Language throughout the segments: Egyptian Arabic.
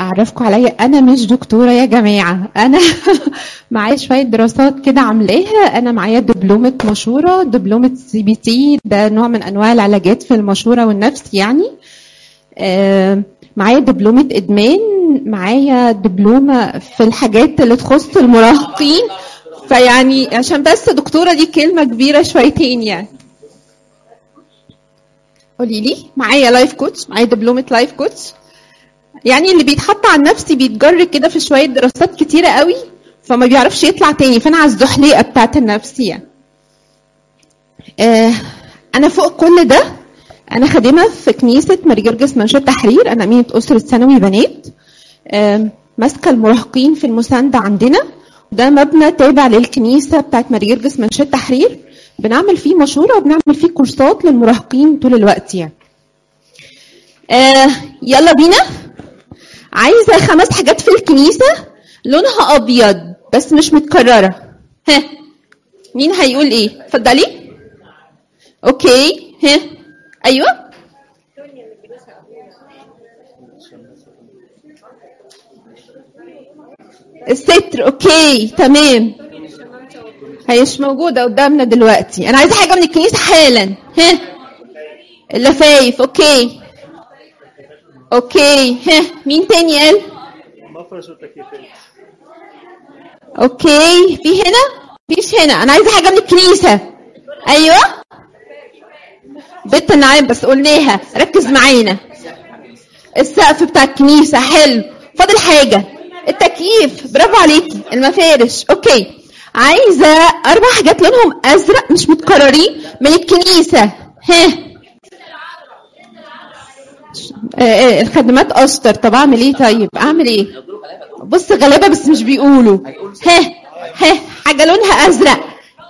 اعرفكم عليا انا مش دكتوره يا جماعه انا معايا شويه دراسات كده عاملاها انا معايا دبلومه مشوره دبلومه سي بي تي ده نوع من انواع العلاجات في المشوره والنفس يعني آه، معايا دبلومه ادمان معايا دبلومه في الحاجات اللي تخص المراهقين فيعني عشان بس دكتوره دي كلمه كبيره شويتين يعني قولي لي معايا لايف كوتش معايا دبلومه لايف كوتش يعني اللي بيتحط على نفسي بيتجر كده في شويه دراسات كتيره قوي فما بيعرفش يطلع تاني فانا على الزحليقه بتاعت النفس يعني آه انا فوق كل ده انا خادمه في كنيسه ماري جرجس منشاه تحرير انا امينه اسره ثانوي بنات آه ماسكه المراهقين في المسانده عندنا ده مبنى تابع للكنيسه بتاعت ماري جرجس منشاه تحرير بنعمل فيه مشوره وبنعمل فيه كورسات للمراهقين طول الوقت يعني آه يلا بينا عايزه خمس حاجات في الكنيسه لونها ابيض بس مش متكرره ها مين هيقول ايه اتفضلي اوكي ها ايوه الستر اوكي تمام هي مش موجوده قدامنا دلوقتي انا عايزه حاجه من الكنيسه حالا ها اللفايف اوكي اوكي ها مين تاني قال مفرش والتكييفات اوكي في هنا مفيش هنا انا عايزه حاجه من الكنيسه ايوه بنت النعام بس قلناها ركز معانا السقف بتاع الكنيسه حلو فاضل حاجه التكييف برافو عليكي المفارش اوكي عايزه اربع حاجات لونهم ازرق مش متكررين من الكنيسه ها آه، آه، الخدمات اشطر طب اعمل ايه طيب اعمل ايه بص غلابه بس مش بيقولوا ها ها حاجه لونها ازرق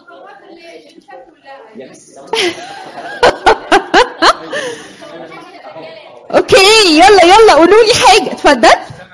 اوكي يلا يلا قولوا لي حاجه اتفضل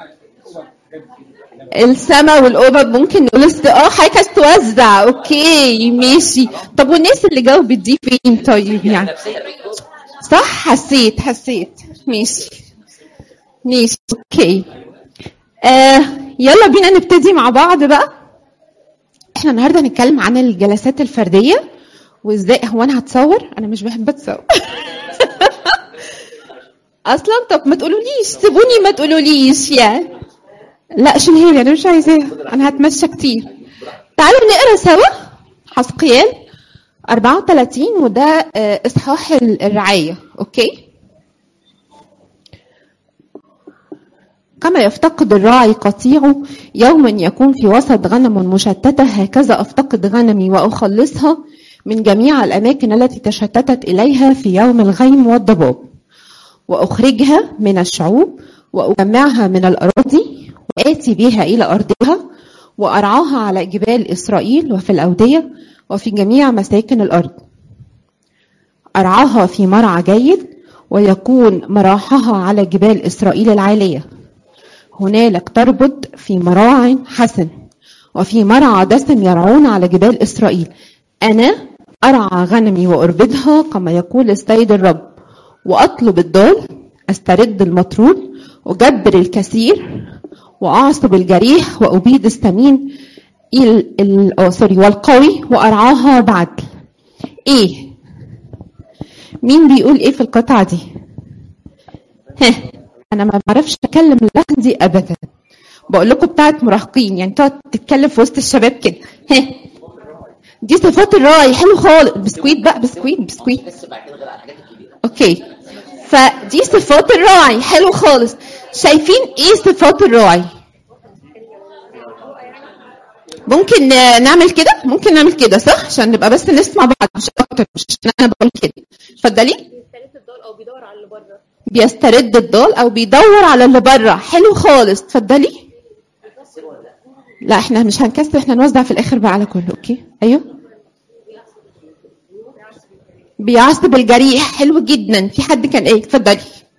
السما والقبب ممكن نقول است... اه حضرتك عايز توزع اوكي ماشي طب والناس اللي جاوبت دي فين طيب يعني صح حسيت حسيت ماشي ماشي اوكي آه يلا بينا نبتدي مع بعض بقى احنا النهارده هنتكلم عن الجلسات الفرديه وازاي هو انا هتصور انا مش بحب اتصور اصلا طب ما تقولوليش سيبوني ما تقولوليش يعني لا شيلها لي انا مش عايزاها انا هتمشى كتير تعالوا نقرا سوا حسقيال 34 وده آه، اصحاح الرعايه اوكي كما يفتقد الراعي قطيعه يوما يكون في وسط غنم مشتتة هكذا أفتقد غنمي وأخلصها من جميع الأماكن التي تشتتت إليها في يوم الغيم والضباب وأخرجها من الشعوب وأجمعها من الأراضي وآتي بها إلى أرضها وأرعاها على جبال إسرائيل وفي الأودية وفي جميع مساكن الأرض أرعاها في مرعى جيد ويكون مراحها على جبال إسرائيل العالية هنالك تربط في مراع حسن وفي مرعى دسم يرعون على جبال إسرائيل أنا أرعى غنمي وأربدها كما يقول السيد الرب وأطلب الضال أسترد المطرود أجبر الكثير وأعصب الجريح وأبيد السمين ال- ال- آه، سوري والقوي وأرعاها بعدل إيه مين بيقول إيه في القطعة دي ها انا ما بعرفش اتكلم اللغه دي ابدا بقول لكم بتاعت مراهقين يعني تقعد تتكلم في وسط الشباب كده ها دي صفات الراعي حلو خالص بسكويت بقى بسكويت بسكويت بس بعد كده غير على الحاجات الكبيره اوكي فدي صفات الراعي حلو خالص شايفين ايه صفات الراعي ممكن آه، نعمل كده ممكن نعمل كده صح عشان نبقى بس نسمع بعض مش اكتر مش عشان انا بقول كده اتفضلي بيستلف الدول او بيدور على اللي بره بيسترد الضال او بيدور على اللي بره حلو خالص اتفضلي لا احنا مش هنكسر احنا نوزع في الاخر بقى على كله اوكي ايوه بيعصب الجريح حلو جدا في حد كان ايه اتفضلي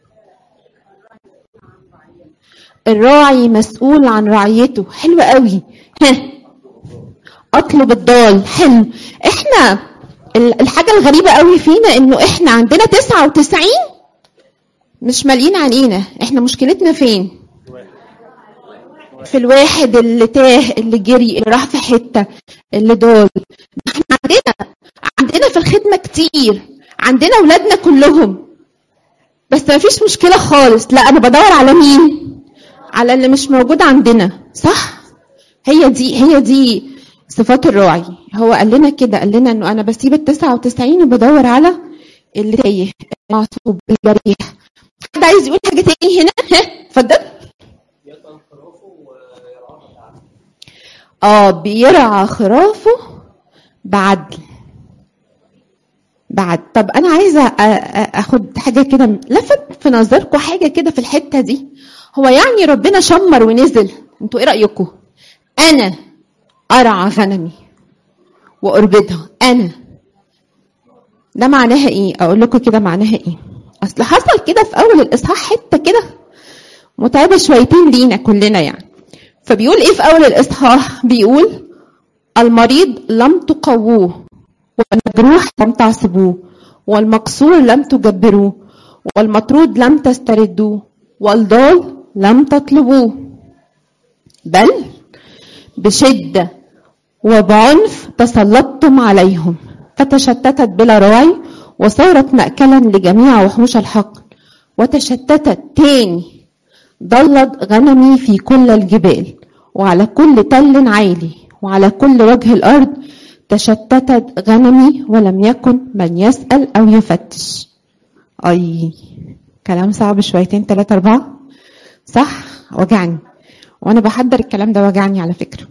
الراعي مسؤول عن رعيته حلو قوي ها اطلب الضال حلو احنا ال- الحاجه الغريبه قوي فينا انه احنا عندنا 99 مش مالين عينينا احنا مشكلتنا فين في الواحد اللي تاه اللي جري اللي راح في حته اللي دول احنا عندنا عندنا في الخدمه كتير عندنا اولادنا كلهم بس ما فيش مشكله خالص لا انا بدور على مين على اللي مش موجود عندنا صح هي دي هي دي صفات الراعي هو قال لنا كده قال لنا انه انا بسيب ال 99 وبدور على اللي تايه المعصوب الجريح حد عايز يقول حاجه تاني هنا ها اتفضل اه بيرعى خرافه بعدل بعد طب انا عايزه أ- أ- اخد حاجه كده لفت في نظركم حاجه كده في الحته دي هو يعني ربنا شمر ونزل انتوا ايه رايكم انا ارعى غنمي واربدها انا ده معناها ايه اقول لكم كده معناها ايه اصل حصل كده في اول الاصحاح حته كده متعبه شويتين لينا كلنا يعني فبيقول ايه في اول الاصحاح بيقول المريض لم تقووه والمجروح لم تعصبوه والمكسور لم تجبروه والمطرود لم تستردوه والضال لم تطلبوه بل بشدة وبعنف تسلطتم عليهم فتشتتت بلا راعي وصارت مأكلا لجميع وحوش الحق وتشتتت تاني ضلت غنمي في كل الجبال وعلى كل تل عالي وعلى كل وجه الأرض تشتتت غنمي ولم يكن من يسأل أو يفتش أي كلام صعب شويتين تلاتة أربعة صح وجعني وأنا بحضر الكلام ده وجعني على فكرة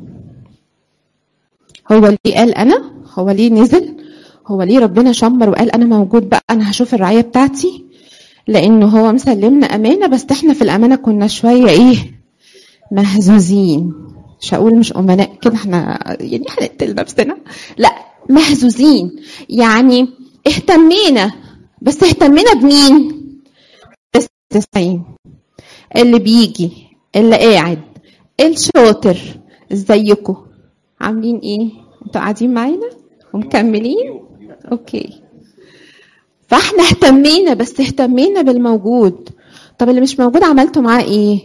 هو ليه قال أنا هو ليه نزل هو ليه ربنا شمر وقال أنا موجود بقى أنا هشوف الرعاية بتاعتي لأنه هو مسلمنا أمانة بس إحنا في الأمانة كنا شوية إيه مهزوزين مش هقول مش أمناء كده إحنا يعني هنقتل نفسنا لا مهزوزين يعني اهتمينا بس اهتمينا بمين؟ التسعين اللي بيجي اللي قاعد الشاطر ازيكم عاملين ايه؟ انتوا قاعدين معانا ومكملين؟ اوكي فاحنا اهتمينا بس اهتمينا بالموجود طب اللي مش موجود عملتوا معاه ايه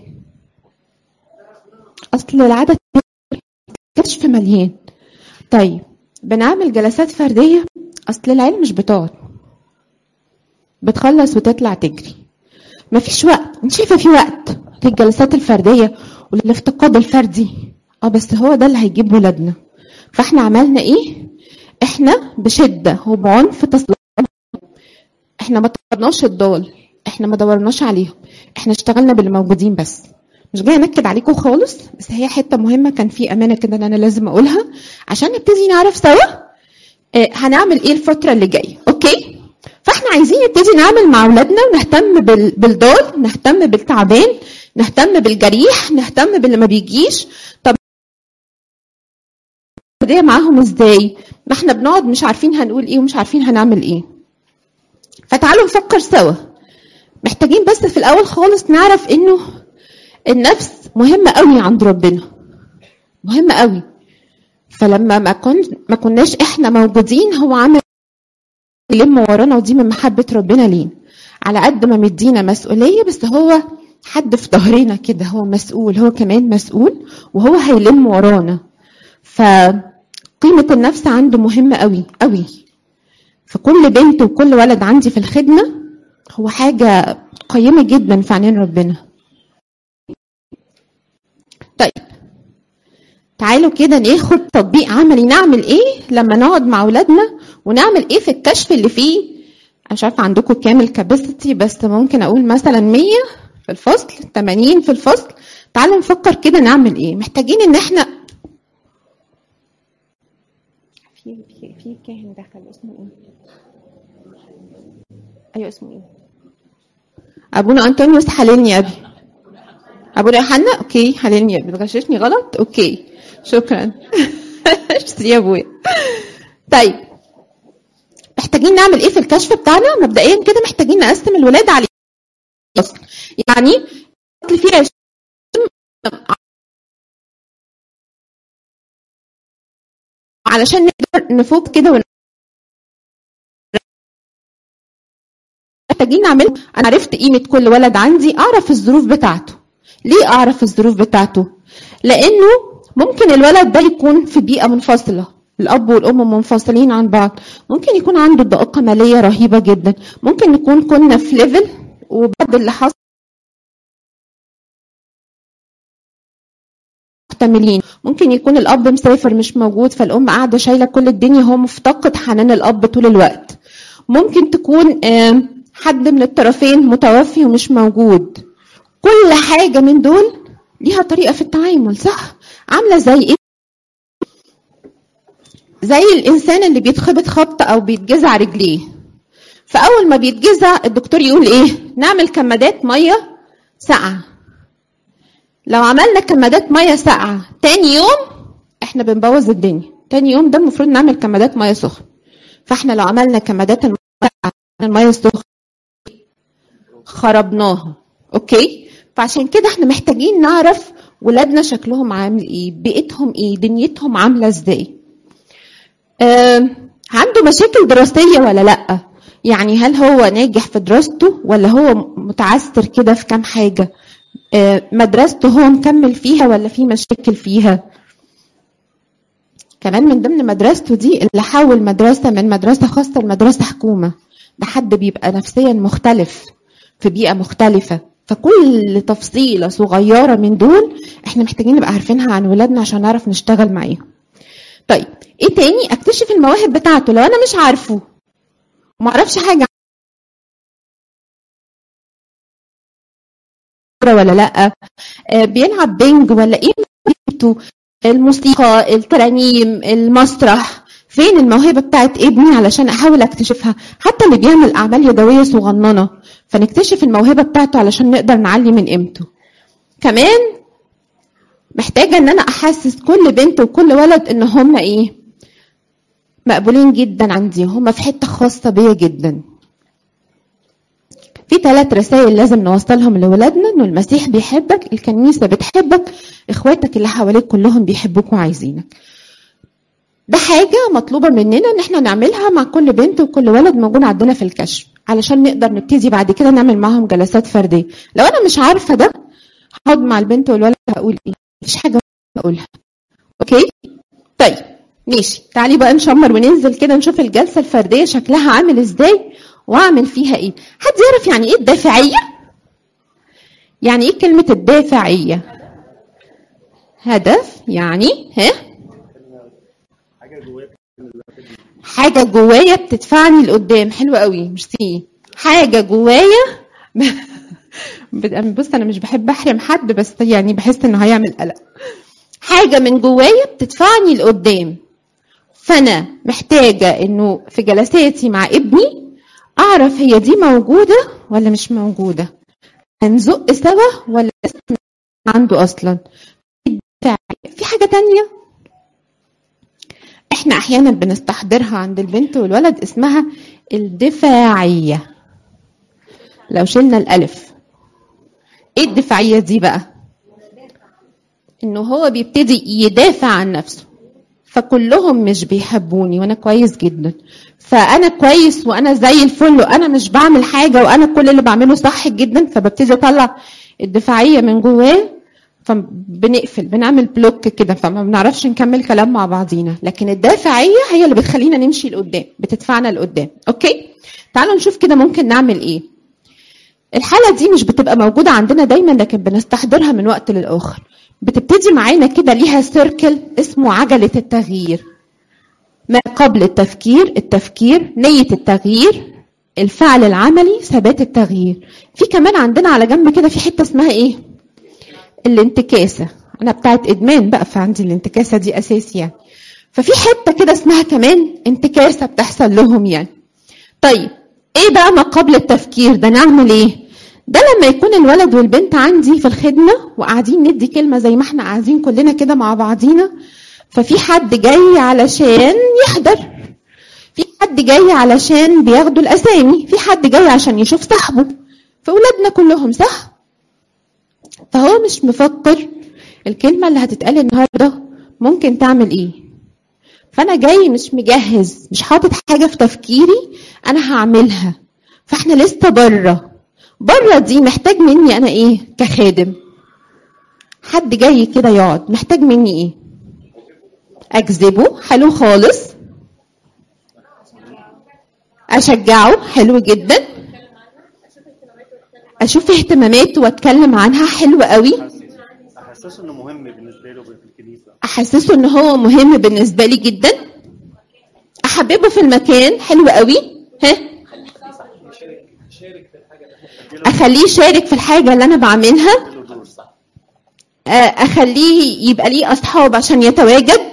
اصل العدد كشف مليان طيب بنعمل جلسات فردية اصل العيال مش بتقعد بتخلص وتطلع تجري مفيش وقت انت شايفه في وقت للجلسات الفرديه وللافتقاد الفردي اه بس هو ده اللي هيجيب ولادنا فاحنا عملنا ايه احنا بشده وبعنف تصليح احنا ما طردناش الضال احنا ما دورناش عليهم احنا اشتغلنا باللي موجودين بس مش جايه انكد عليكم خالص بس هي حته مهمه كان في امانه كده ان انا لازم اقولها عشان نبتدي نعرف سوا اه هنعمل ايه الفتره اللي جايه اوكي فاحنا عايزين نبتدي نعمل مع اولادنا ونهتم بال- بالضال نهتم بالتعبان نهتم بالجريح نهتم باللي ما بيجيش طب دي معاهم ازاي ما احنا بنقعد مش عارفين هنقول ايه ومش عارفين هنعمل ايه فتعالوا نفكر سوا محتاجين بس في الاول خالص نعرف انه النفس مهمه قوي عند ربنا مهمه قوي فلما ما كن ما كناش احنا موجودين هو عمل يلم ورانا ودي من محبه ربنا لينا على قد ما مدينا مسؤوليه بس هو حد في ظهرنا كده هو مسؤول هو كمان مسؤول وهو هيلم ورانا فقيمة النفس عنده مهمة قوي قوي فكل بنت وكل ولد عندي في الخدمة هو حاجة قيمة جدا في عينين ربنا طيب تعالوا كده ناخد تطبيق عملي نعمل ايه لما نقعد مع اولادنا ونعمل ايه في الكشف اللي فيه انا مش عارفه عندكم كام الكاباسيتي بس ممكن اقول مثلا 100 في الفصل 80 في الفصل تعالوا نفكر كده نعمل ايه محتاجين ان احنا في في في كاهن دخل اسمه ايه ايوه اسمه ايه ابونا انطونيوس حللني يا ابي ابونا يوحنا اوكي حللني يا ابي بتغششني غلط اوكي شكرا اشتري يا ابويا طيب محتاجين نعمل ايه في الكشف بتاعنا مبدئيا كده محتاجين نقسم الولاد على فصل يعني الفصل فيه 20 علشان نقدر نفوق كده ون... محتاجين نعمل انا عرفت قيمه كل ولد عندي اعرف الظروف بتاعته ليه اعرف الظروف بتاعته لانه ممكن الولد ده يكون في بيئه منفصله الاب والام منفصلين عن بعض ممكن يكون عنده ضائقه ماليه رهيبه جدا ممكن نكون كنا في ليفل وبعد اللي حصل محتملين ممكن يكون الاب مسافر مش موجود فالام قاعده شايله كل الدنيا هو مفتقد حنان الاب طول الوقت ممكن تكون آم، حد من الطرفين متوفي ومش موجود كل حاجه من دول ليها طريقه في التعامل صح عامله زي ايه زي الانسان اللي بيتخبط خبطه او بيتجزع رجليه فاول ما بيتجزع الدكتور يقول ايه نعمل كمادات ميه ساقعه لو عملنا كمادات ميه ساقعه تاني يوم احنا بنبوظ الدنيا تاني يوم ده المفروض نعمل كمادات ميه سخنه فاحنا لو عملنا كمادات الميه ساقعة، الميه السخنه خربناها اوكي فعشان كده احنا محتاجين نعرف ولادنا شكلهم عامل ايه بيئتهم ايه دنيتهم عامله ازاي آم، عنده مشاكل دراسيه ولا لا يعني هل هو ناجح في دراسته ولا هو متعثر كده في كام حاجه آه، مدرسته هو مكمل فيها ولا في مشاكل فيها كمان من ضمن مدرسته دي اللي حول مدرسة من مدرسة خاصة لمدرسة حكومة ده حد بيبقى نفسيا مختلف في بيئة مختلفة فكل تفصيلة صغيرة من دول احنا محتاجين نبقى عارفينها عن ولادنا عشان نعرف نشتغل معاهم طيب ايه تاني اكتشف المواهب بتاعته لو انا مش عارفه ومعرفش حاجة ولا لا آه، بيلعب بينج ولا ايه موهبته الموسيقى الترانيم المسرح فين الموهبه بتاعت ابني علشان احاول اكتشفها حتى اللي بيعمل اعمال يدويه صغننه فنكتشف الموهبه بتاعته علشان نقدر نعلي من قيمته كمان محتاجه ان انا احسس كل بنت وكل ولد ان هم ايه مقبولين جدا عندي هم في حته خاصه بيا جدا في ثلاث رسائل لازم نوصلهم لولادنا انه المسيح بيحبك الكنيسه بتحبك اخواتك اللي حواليك كلهم بيحبوك وعايزينك ده حاجة مطلوبة مننا ان احنا نعملها مع كل بنت وكل ولد موجود عندنا في الكشف علشان نقدر نبتدي بعد كده نعمل معاهم جلسات فردية لو انا مش عارفة ده هقعد مع البنت والولد هقول ايه مفيش حاجة اقولها اوكي طيب ماشي تعالي بقى نشمر وننزل كده نشوف الجلسة الفردية شكلها عامل ازاي واعمل فيها ايه حد يعرف يعني ايه الدافعية يعني ايه كلمة الدافعية هدف يعني ها حاجه جواك حاجة جوايا بتدفعني لقدام حلو قوي ميرسي حاجة جوايا بت- بص انا مش بحب احرم حد بس يعني بحس انه هيعمل قلق حاجة من جوايا بتدفعني لقدام فانا محتاجة انه في جلساتي مع ابني اعرف هي دي موجودة ولا مش موجودة هنزق سوا ولا لسه مش عنده اصلا في حاجة تانية احنا احيانا بنستحضرها عند البنت والولد اسمها الدفاعية لو شلنا الالف ايه الدفاعية دي بقى انه هو بيبتدي يدافع عن نفسه فكلهم مش بيحبوني وانا كويس جدا فانا كويس وانا زي الفل وانا مش بعمل حاجه وانا كل اللي بعمله صح جدا فببتدي اطلع الدفاعيه من جواه فبنقفل بنعمل بلوك كده فما بنعرفش نكمل كلام مع بعضينا لكن الدافعيه هي اللي بتخلينا نمشي لقدام بتدفعنا لقدام اوكي تعالوا نشوف كده ممكن نعمل ايه الحالة دي مش بتبقى موجودة عندنا دايما لكن بنستحضرها من وقت للآخر بتبتدي معانا كده ليها سيركل اسمه عجلة التغيير ما قبل التفكير التفكير نية التغيير الفعل العملي ثبات التغيير في كمان عندنا على جنب كده في حتة اسمها ايه الانتكاسة انا بتاعت ادمان بقى فعندي الانتكاسة دي اساسي يعني ففي حتة كده اسمها كمان انتكاسة بتحصل لهم يعني طيب ايه بقى ما قبل التفكير ده نعمل ايه ده لما يكون الولد والبنت عندي في الخدمة وقاعدين ندي كلمة زي ما احنا قاعدين كلنا كده مع بعضينا ففي حد جاي علشان يحضر في حد جاي علشان بياخدوا الاسامي في حد جاي عشان يشوف صاحبه فاولادنا كلهم صح فهو مش مفكر الكلمة اللي هتتقال النهاردة ممكن تعمل ايه فانا جاي مش مجهز مش حاطط حاجه في تفكيري انا هعملها فاحنا لسه بره بره دي محتاج مني انا ايه كخادم حد جاي كده يقعد محتاج مني ايه اجذبه حلو خالص اشجعه حلو جدا اشوف اهتماماته واتكلم عنها حلو قوي احسسه انه مهم بالنسبه له في الكنيسه احسسه ان هو مهم بالنسبه لي جدا احببه في المكان حلو قوي ها اخليه يشارك في الحاجه اللي انا بعملها له دور صح آه، اخليه يبقى ليه اصحاب عشان يتواجد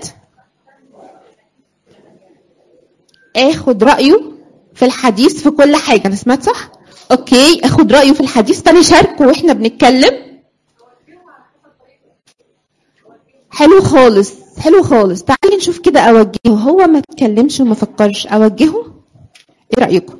اخد رايه في الحديث في كل حاجه انا سمعت صح اوكي اخد رايه في الحديث فانا شاركه واحنا بنتكلم حلو خالص حلو خالص تعالي نشوف كده اوجهه هو ما اتكلمش وما فكرش اوجهه ايه رايكم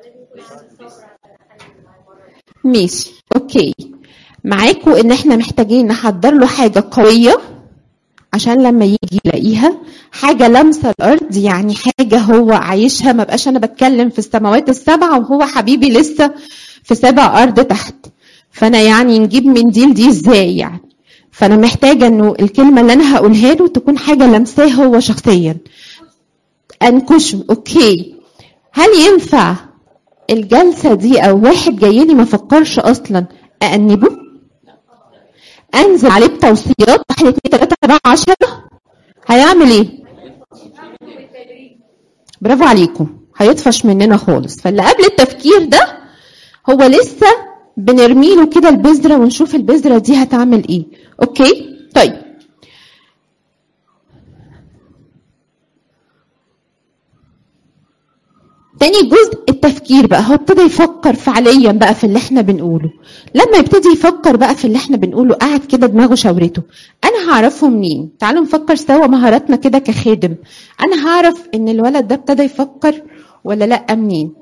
ماشي اوكي معاكم ان احنا محتاجين نحضر له حاجه قويه عشان لما يجي يلاقيها حاجه لامسه الارض يعني حاجه هو عايشها ما بقاش انا بتكلم في السماوات السبعه وهو حبيبي لسه في سبع ارض تحت فانا يعني نجيب من دي لدي ازاي يعني فانا محتاجه انه الكلمه اللي انا هقولها له تكون حاجه لمساه هو شخصيا انكشه اوكي هل ينفع الجلسه دي او واحد جاي لي ما فكرش اصلا أأنبه انزل عليه بتوصيات واحد اتنين تلاته اربعه عشره هيعمل ايه؟ برافو عليكم هيطفش مننا خالص فاللي قبل التفكير ده هو لسه بنرمي له كده البذره ونشوف البذره دي هتعمل ايه اوكي طيب تاني جزء التفكير بقى هو ابتدى يفكر فعليا بقى في اللي احنا بنقوله لما يبتدي يفكر بقى في اللي احنا بنقوله قاعد كده دماغه شاورته انا هعرفه منين تعالوا نفكر سوا مهاراتنا كده كخادم انا هعرف ان الولد ده ابتدى يفكر ولا لا منين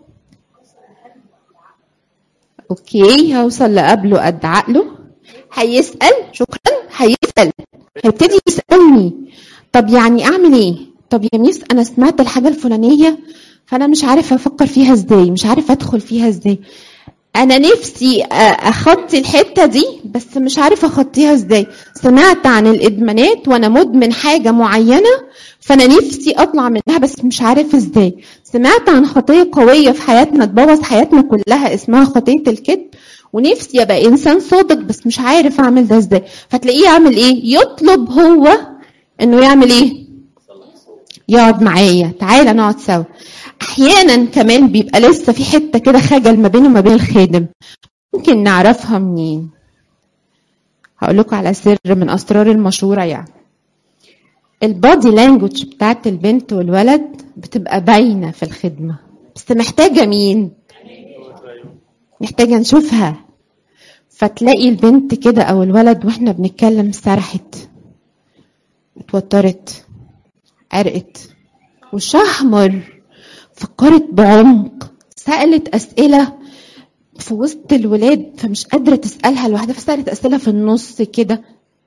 اوكي هوصل لقبله قد عقله هيسال شكرا هيسال هيبتدي يسالني طب يعني اعمل ايه طب يا ميس انا سمعت الحاجه الفلانيه فانا مش عارف افكر فيها ازاي مش عارف ادخل فيها ازاي انا نفسي أ- اخطي الحته دي بس مش عارف اخطيها ازاي سمعت عن الادمانات وانا مدمن حاجه معينه فانا نفسي اطلع منها بس مش عارف ازاي سمعت عن خطيه قويه في حياتنا تبوظ حياتنا كلها اسمها خطيه الكذب ونفسي ابقى انسان صادق بس مش عارف اعمل ده ازاي فتلاقيه يعمل ايه يطلب هو انه يعمل ايه يقعد معايا تعالى نقعد سوا احيانا كمان بيبقى لسه في حته كده خجل ما بينه وما بين الخادم ممكن نعرفها منين هقول لكم على سر من اسرار المشوره يعني البادي لانجوج بتاعت البنت والولد بتبقى باينه في الخدمه بس محتاجه مين محتاجه نشوفها فتلاقي البنت كده او الولد واحنا بنتكلم سرحت اتوترت عرقت وشها احمر فكرت بعمق سألت أسئلة في وسط الولاد فمش قادرة تسألها لوحدها فسألت أسئلة في النص كده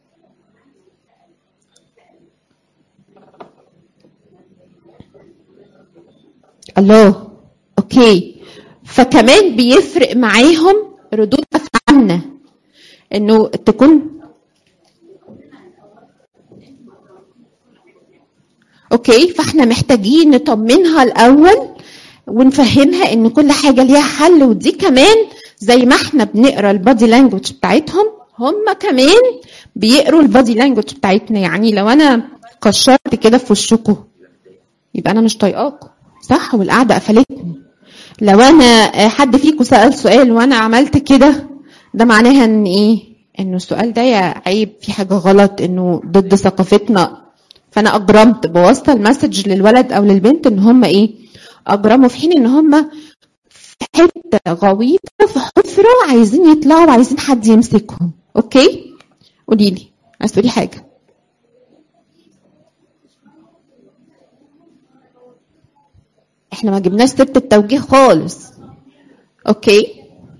الله اوكي فكمان بيفرق معاهم ردود افعالنا انه تكون اوكي فاحنا محتاجين نطمنها الاول ونفهمها ان كل حاجه ليها حل ودي كمان زي ما احنا بنقرا البادي لانجوج بتاعتهم هم كمان بيقروا البادي لانجوج بتاعتنا يعني لو انا كشرت كده في وشكم يبقى انا مش طايقاكم صح والقعده قفلتني لو انا حد فيكم سال سؤال وانا عملت كده ده معناها ان ايه انه السؤال ده يا عيب في حاجه غلط انه ضد ثقافتنا فانا اجرمت بوصل مسج للولد او للبنت ان هم ايه اجرموا في حين ان هم في حته غويطه في حفره عايزين يطلعوا وعايزين حد يمسكهم اوكي قولي لي عايز تقولي حاجه احنا ما جبناش سيره التوجيه خالص اوكي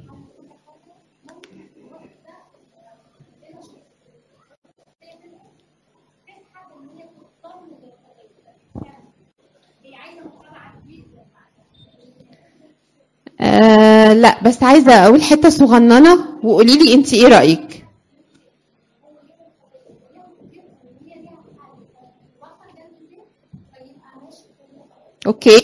آه لا بس عايزه اقول حته صغننه وقولي لي انت ايه رايك اوكي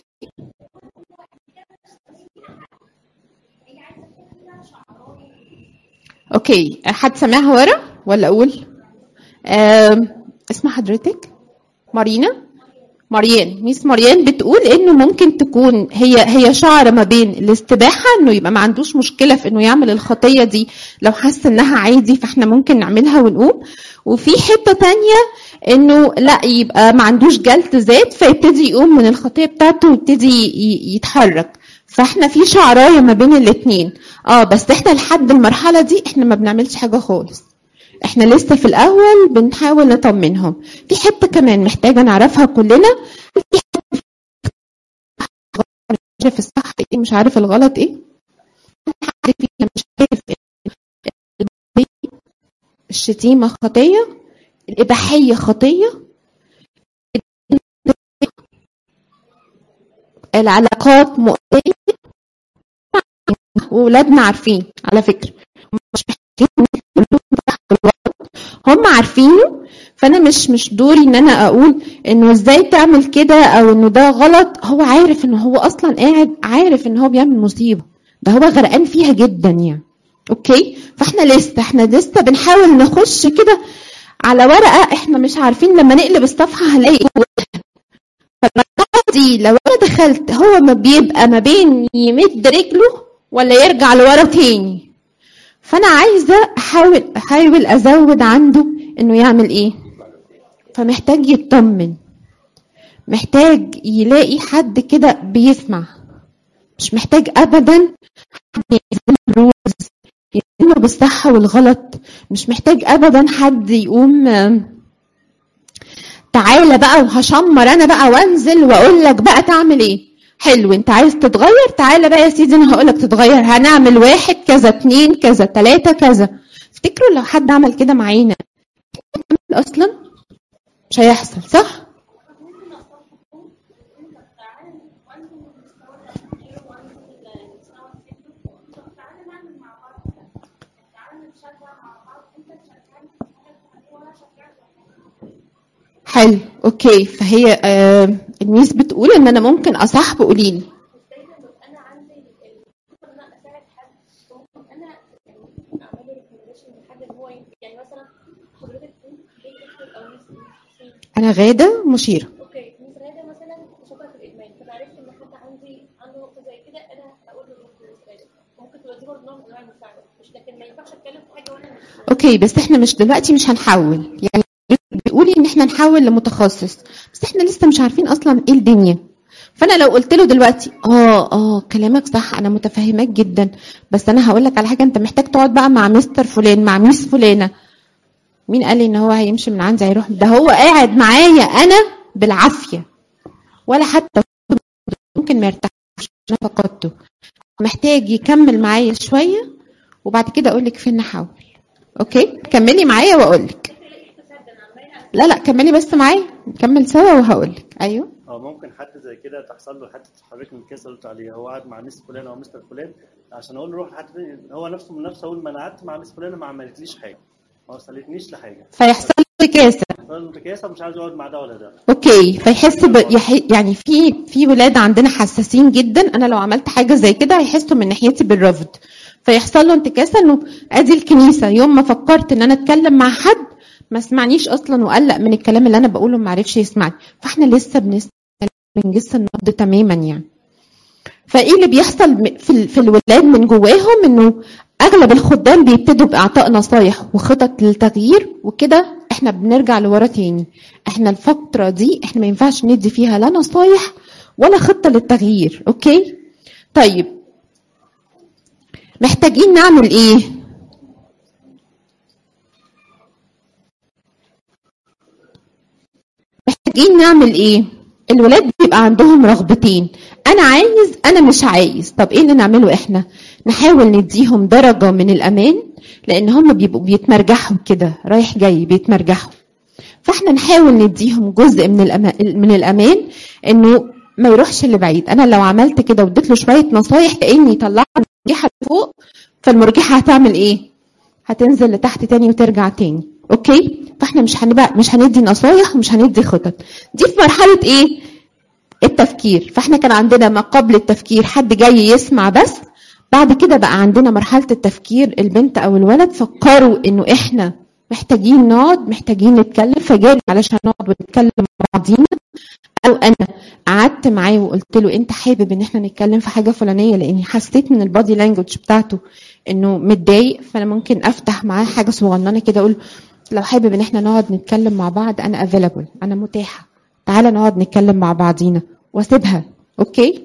اوكي حد سامعها ورا ولا اقول آم، اسم حضرتك مارينا مريان ميس مريان بتقول انه ممكن تكون هي هي شعره ما بين الاستباحه انه يبقى ما عندوش مشكله في انه يعمل الخطيه دي لو حس انها عادي فاحنا ممكن نعملها ونقوم وفي حته تانية انه لا يبقى ما عندوش جلد ذات فيبتدي يقوم من الخطيه بتاعته ويبتدي ي- يتحرك فاحنا في شعرايه ما بين الاثنين اه بس احنا لحد المرحله دي احنا ما بنعملش حاجه خالص احنا لسه في الاول بنحاول نطمنهم في حته كمان محتاجه نعرفها كلنا في حته مش عارف الصح ايه مش عارف الغلط ايه حد فينا مش عارف إن الشتيمه خطيه الاباحيه خطيه العلاقات مؤذيه وولادنا عارفين على فكره مش محتاجين نقول لهم صح والغلط. هم عارفينه فانا مش مش دوري ان انا اقول انه ازاي تعمل كده او انه ده غلط هو عارف انه هو اصلا قاعد عارف ان هو بيعمل مصيبه ده هو غرقان فيها جدا يعني اوكي فاحنا لسه احنا لسه بنحاول نخش كده على ورقه احنا مش عارفين لما نقلب الصفحه هنلاقي جواها فالمرحله دي لو انا دخلت هو ما بيبقى ما بين يمد رجله ولا يرجع لورا تاني فانا عايزه احاول احاول ازود عنده انه يعمل ايه فمحتاج يطمن محتاج يلاقي حد كده بيسمع مش محتاج ابدا حد يلزمه الروز يلزمه بالصح والغلط مش محتاج ابدا حد يقوم آم، تعالى بقى وهشمر انا بقى وانزل واقول لك بقى تعمل ايه حلو انت عايز تتغير تعالى بقى يا سيدي انا هقول لك تتغير هنعمل واحد كذا اتنين كذا تلاتة كذا افتكروا لو حد عمل كده معانا اصلا مش هيحصل صح حلو اوكي فهي آه الميس بتقول ان انا ممكن اصاحبه قولي لي دايما ببقى انا عندي ال- ان انا اساعد حد ممكن انا يعني اعمل له ريكومنديشن لحد ان هو يمكن يعني مثلا حضرتك كنت بتكتب او ميس ميس- انا غاده مشيره اوكي ميس غاده مثلا شاطره في الادمان فانا عرفت ان حد عندي عنده نقطه زي كده انا هقول له ممكن ميس غاده ممكن تبقى دي برضه نوع من انواع المساعده مش لكن ما ينفعش اتكلم في حاجه وانا مش اوكي بس احنا مش دلوقتي مش هنحول يعني بيقولي ان احنا نحول لمتخصص بس احنا لسه مش عارفين اصلا ايه الدنيا فانا لو قلت له دلوقتي اه اه كلامك صح انا متفهماك جدا بس انا هقول لك على حاجه انت محتاج تقعد بقى مع مستر فلان مع ميس فلانه مين قال لي ان هو هيمشي من عندي هيروح ده هو قاعد معايا انا بالعافيه ولا حتى ممكن ما يرتاحش انا فقدته محتاج يكمل معايا شويه وبعد كده اقول لك فين نحاول اوكي كملي معايا واقول لك لا لا كملي بس معايا نكمل سوا وهقول لك ايوه او ممكن حد زي كده تحصل له حته حضرتك من الكيس اللي قلت عليها هو قاعد مع ميس فلان او مستر فلان عشان اقول له روح لحد تاني هو نفسه من نفسه اقول ما انا قعدت مع ميس فلان ما عملتليش حاجه ما وصلتنيش لحاجه فيحصل له كاسه فانا متكاسه مش عايز اقعد مع ده ولا ده اوكي فيحس ب... يح... يعني في في ولاد عندنا حساسين جدا انا لو عملت حاجه زي كده هيحسوا من ناحيتي بالرفض فيحصل له انتكاسه انه ادي الكنيسه يوم ما فكرت ان انا اتكلم مع حد ما سمعنيش اصلا وقلق من الكلام اللي انا بقوله ما عرفش يسمعني فاحنا لسه بنسمع بنجس النبض تماما يعني فايه اللي بيحصل م- في ال- في الولاد من جواهم انه اغلب الخدام بيبتدوا باعطاء نصايح وخطط للتغيير وكده احنا بنرجع لورا تاني احنا الفتره دي احنا ما ينفعش ندي فيها لا نصايح ولا خطه للتغيير اوكي طيب محتاجين نعمل ايه محتاجين نعمل ايه الولاد بيبقى عندهم رغبتين انا عايز انا مش عايز طب ايه اللي نعمله احنا نحاول نديهم درجه من الامان لان هم بيبقوا بيتمرجحوا كده رايح جاي بيتمرجحوا فاحنا نحاول نديهم جزء من الأمان من الامان انه ما يروحش لبعيد انا لو عملت كده واديت له شويه نصايح كاني طلعت المرجحه لفوق فالمرجحه هتعمل ايه هتنزل لتحت تاني وترجع تاني اوكي فاحنا مش هنبقى مش هندي نصايح ومش هندي خطط دي في مرحله ايه التفكير فاحنا كان عندنا ما قبل التفكير حد جاي يسمع بس بعد كده بقى عندنا مرحله التفكير البنت او الولد فكروا انه احنا محتاجين نقعد محتاجين نتكلم فجالي علشان نقعد ونتكلم مع بعضينا او انا قعدت معاه وقلت له انت حابب ان احنا نتكلم في حاجه فلانيه لاني حسيت من البادي لانجوج بتاعته انه متضايق فانا ممكن افتح معاه حاجه صغننه كده اقول لو حابب ان احنا نقعد نتكلم مع بعض انا افيلابل انا متاحه تعالى نقعد نتكلم مع بعضينا واسيبها اوكي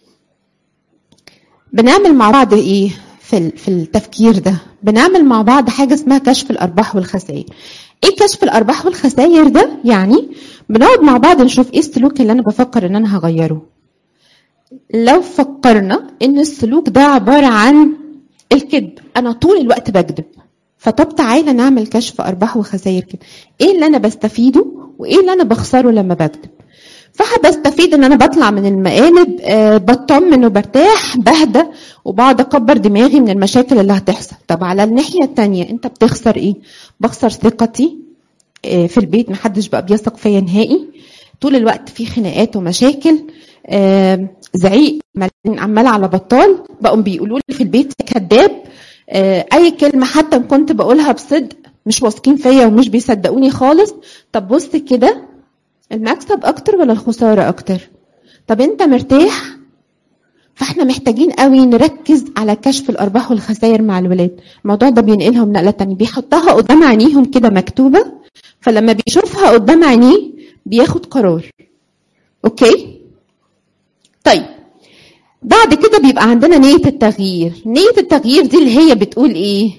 بنعمل مع بعض ايه في ال- في التفكير ده بنعمل مع بعض حاجه اسمها كشف الارباح والخسائر ايه كشف الارباح والخسائر ده يعني بنقعد مع بعض نشوف ايه السلوك اللي انا بفكر ان انا هغيره لو فكرنا ان السلوك ده عباره عن الكذب انا طول الوقت بكذب فطب تعالى نعمل كشف ارباح وخسائر كده ايه اللي انا بستفيده وايه اللي انا بخسره لما بكذب فبستفيد ان انا بطلع من المقالب آه، بطمن وبرتاح بهدى وبقعد اكبر دماغي من المشاكل اللي هتحصل طب على الناحيه التانية انت بتخسر ايه بخسر ثقتي آه، في البيت محدش بقى بيثق فيا نهائي طول الوقت في خناقات ومشاكل آه، زعيق عمال- عمال على بطال بقوا بيقولوا لي في البيت كذاب آه، اي كلمه حتى إن كنت بقولها بصدق مش واثقين فيا ومش بيصدقوني خالص طب بص كده المكسب اكتر ولا الخساره اكتر طب انت مرتاح فاحنا محتاجين قوي نركز على كشف الارباح والخسائر مع الولاد الموضوع ده بينقلهم نقله تانية بيحطها قدام عينيهم كده مكتوبه فلما بيشوفها قدام عينيه بياخد قرار اوكي طيب بعد كده بيبقى عندنا نية التغيير نية التغيير دي اللي هي بتقول ايه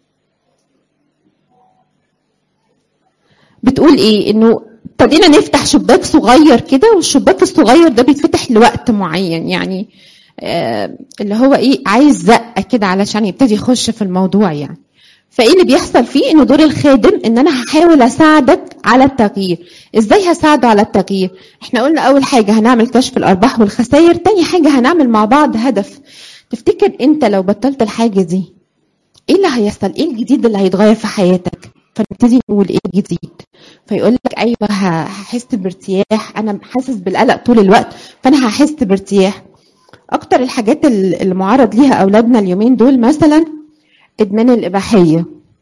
بتقول ايه انه ابتدينا نفتح شباك صغير كده والشباك الصغير ده بيتفتح لوقت معين يعني آه اللي هو ايه عايز زقه كده علشان يبتدي يخش في الموضوع يعني فايه اللي بيحصل فيه انه دور الخادم ان انا هحاول اساعدك على التغيير ازاي هساعده على التغيير احنا قلنا اول حاجه هنعمل كشف الارباح والخسائر تاني حاجه هنعمل مع بعض هدف تفتكر انت لو بطلت الحاجه دي ايه اللي هيحصل ايه الجديد اللي هيتغير في حياتك فنبتدي نقول ايه الجديد فيقول لك ايوه ه- هحس بارتياح انا حاسس بالقلق طول الوقت فانا هحس بارتياح اكتر الحاجات ال- اللي معرض ليها اولادنا اليومين دول مثلا ادمان الاباحيه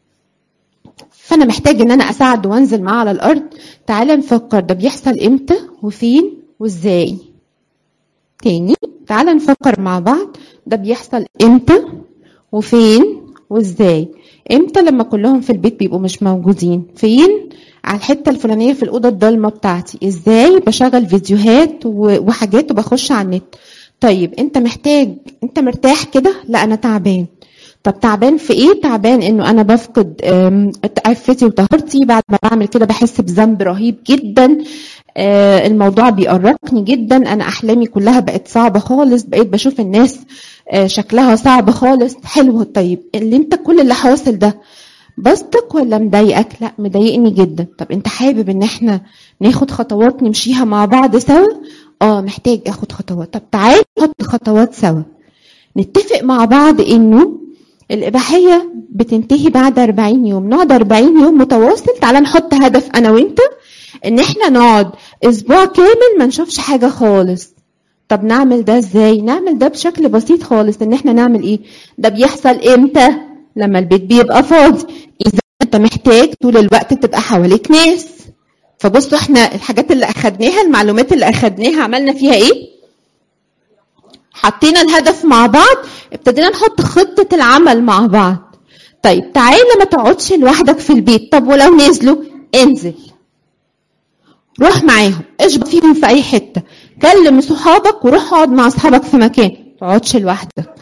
فانا محتاج ان انا اساعده وانزل معاه على الارض تعالى نفكر ده بيحصل امتى وفين وازاي تاني تعالى نفكر مع بعض ده بيحصل امتى وفين وازاي امتى لما كلهم في البيت بيبقوا مش موجودين فين على الحته الفلانيه في الاوضه الضلمه بتاعتي ازاي بشغل فيديوهات و- وحاجات وبخش على النت طيب انت محتاج انت مرتاح كده لا انا تعبان طب تعبان في ايه تعبان انه انا بفقد آم، عفتي وطهارتي بعد ما بعمل كده بحس بذنب رهيب جدا آه، الموضوع بيقرقني جدا انا احلامي كلها بقت صعبه خالص بقيت بشوف الناس آه، شكلها صعب خالص حلو طيب اللي انت كل اللي حاصل ده بسطك ولا مضايقك لا مضايقني جدا طب انت حابب ان احنا ناخد خطوات نمشيها مع بعض سوا اه محتاج اخد خطوات طب تعالى نحط خطوات سوا نتفق مع بعض انه الإباحية بتنتهي بعد 40 يوم نقعد 40 يوم متواصل تعالى نحط هدف أنا وأنت إن إحنا نقعد أسبوع كامل ما نشوفش حاجة خالص طب نعمل ده إزاي؟ نعمل ده بشكل بسيط خالص إن إحنا نعمل إيه؟ ده بيحصل إمتى؟ لما البيت بيبقى فاضي إذا أنت محتاج طول الوقت تبقى حواليك ناس فبصوا إحنا الحاجات اللي أخدناها المعلومات اللي أخدناها عملنا فيها إيه؟ حطينا الهدف مع بعض ابتدينا نحط خطة العمل مع بعض طيب تعالى ما تقعدش لوحدك في البيت طب ولو نزلوا انزل روح معاهم اشبط فيهم في اي حتة كلم صحابك وروح اقعد مع اصحابك في مكان ما تقعدش لوحدك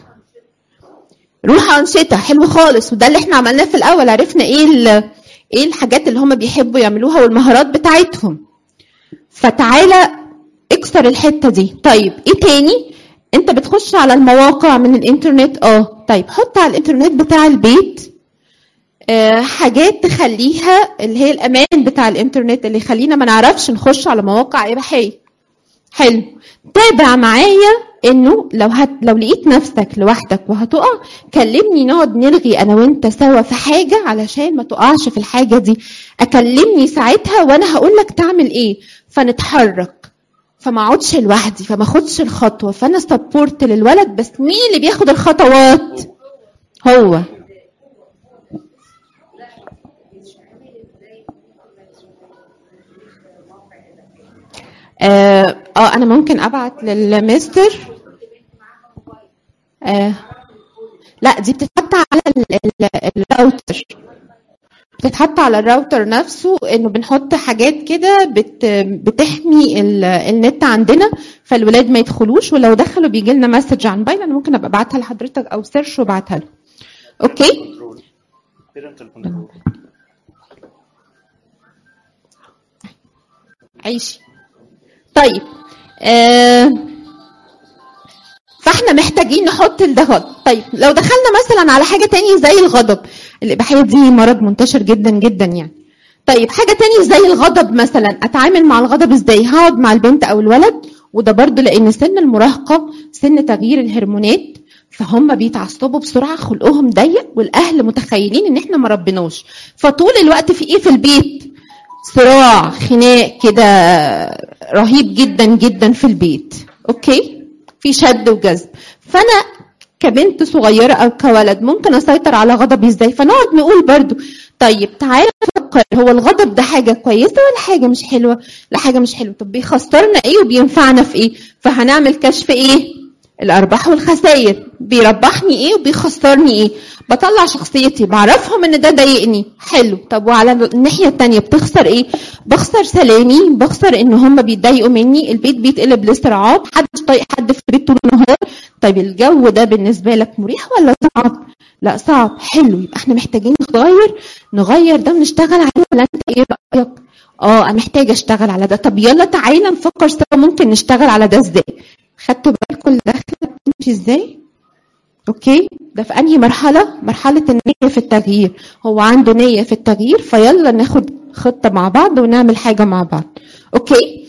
روح انشطة حلو خالص وده اللي احنا عملناه في الاول عرفنا ايه ال- ايه الحاجات اللي هم بيحبوا يعملوها والمهارات بتاعتهم فتعالى اكسر الحته دي طيب ايه تاني انت بتخش على المواقع من الانترنت اه طيب حط على الانترنت بتاع البيت آه حاجات تخليها اللي هي الامان بتاع الانترنت اللي يخلينا ما نعرفش نخش على مواقع اباحيه حلو تابع معايا انه لو هت... لو لقيت نفسك لوحدك وهتقع كلمني نقعد نلغي انا وانت سوا في حاجه علشان ما تقعش في الحاجه دي اكلمني ساعتها وانا هقول لك تعمل ايه فنتحرك فما اقعدش لوحدي فما اخدش الخطوه فانا سبورت للولد بس مين اللي بياخد الخطوات هو اه آه، انا ممكن ابعت للمستر آه لا دي بتتحط على ال- ال- الراوتر بتتحط على الراوتر نفسه انه بنحط حاجات كده بت بتحمي ال- النت عندنا فالولاد ما يدخلوش ولو دخلوا بيجي لنا مسج عن موبايل انا ممكن ابقى ابعتها لحضرتك او سيرش وابعتها له اوكي كنترول بيرنتال كنترول عيشي طيب آه فاحنا محتاجين نحط الضغط طيب لو دخلنا مثلا على حاجه تانية زي الغضب الاباحيه دي مرض منتشر جدا جدا يعني طيب حاجه تانية زي الغضب مثلا اتعامل مع الغضب ازاي هقعد مع البنت او الولد وده برضو لان سن المراهقه سن تغيير الهرمونات فهم بيتعصبوا بسرعه خلقهم ضيق والاهل متخيلين ان احنا ما ربناش فطول الوقت في ايه في البيت صراع خناق كده رهيب جدا جدا في البيت اوكي في شد وجذب فانا كبنت صغيره او كولد ممكن اسيطر على غضبي ازاي فنقعد نقول برضو طيب تعالى نفكر هو الغضب ده حاجه كويسه ولا حاجه مش حلوه لا حاجه مش حلوه طب بيخسرنا ايه وبينفعنا في ايه فهنعمل كشف ايه الارباح والخسائر بيربحني ايه وبيخسرني ايه بطلع شخصيتي بعرفهم ان ده ضايقني حلو طب وعلى الناحيه التانية بتخسر ايه بخسر سلامي بخسر ان هم بيتضايقوا مني البيت بيتقلب لصراعات حد مش طايق حد في البيت طول النهار طيب الجو ده بالنسبه لك مريح ولا صعب لا صعب حلو يبقى احنا محتاجين نغير نغير ده ونشتغل عليه ولا انت ايه رايك اه انا محتاجه اشتغل على ده طب يلا تعالى نفكر سوا ممكن نشتغل على ده ازاي خدتوا بالكم الدخله بتمشي ازاي اوكي ده في انهي مرحله مرحله النيه في التغيير هو عنده نيه في التغيير فيلا ناخد خطه مع بعض ونعمل حاجه مع بعض اوكي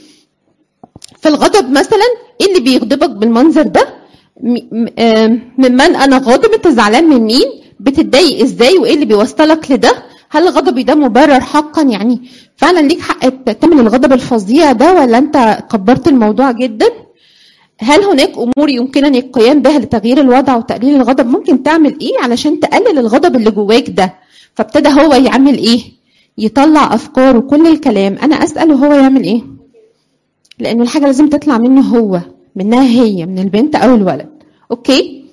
في الغضب مثلا ايه اللي بيغضبك بالمنظر ده م- م- آم، ممن انا غاضب انت زعلان من مين بتتضايق ازاي وايه اللي بيوصلك لده هل غضبي ده مبرر حقا يعني فعلا ليك حق تعمل الغضب الفظيع ده ولا انت كبرت الموضوع جدا هل هناك امور يمكنني القيام بها لتغيير الوضع وتقليل الغضب ممكن تعمل ايه علشان تقلل الغضب اللي جواك ده فابتدى هو يعمل ايه يطلع افكار وكل الكلام انا اسال وهو يعمل ايه لانه الحاجه لازم تطلع منه هو منها هي من البنت او الولد اوكي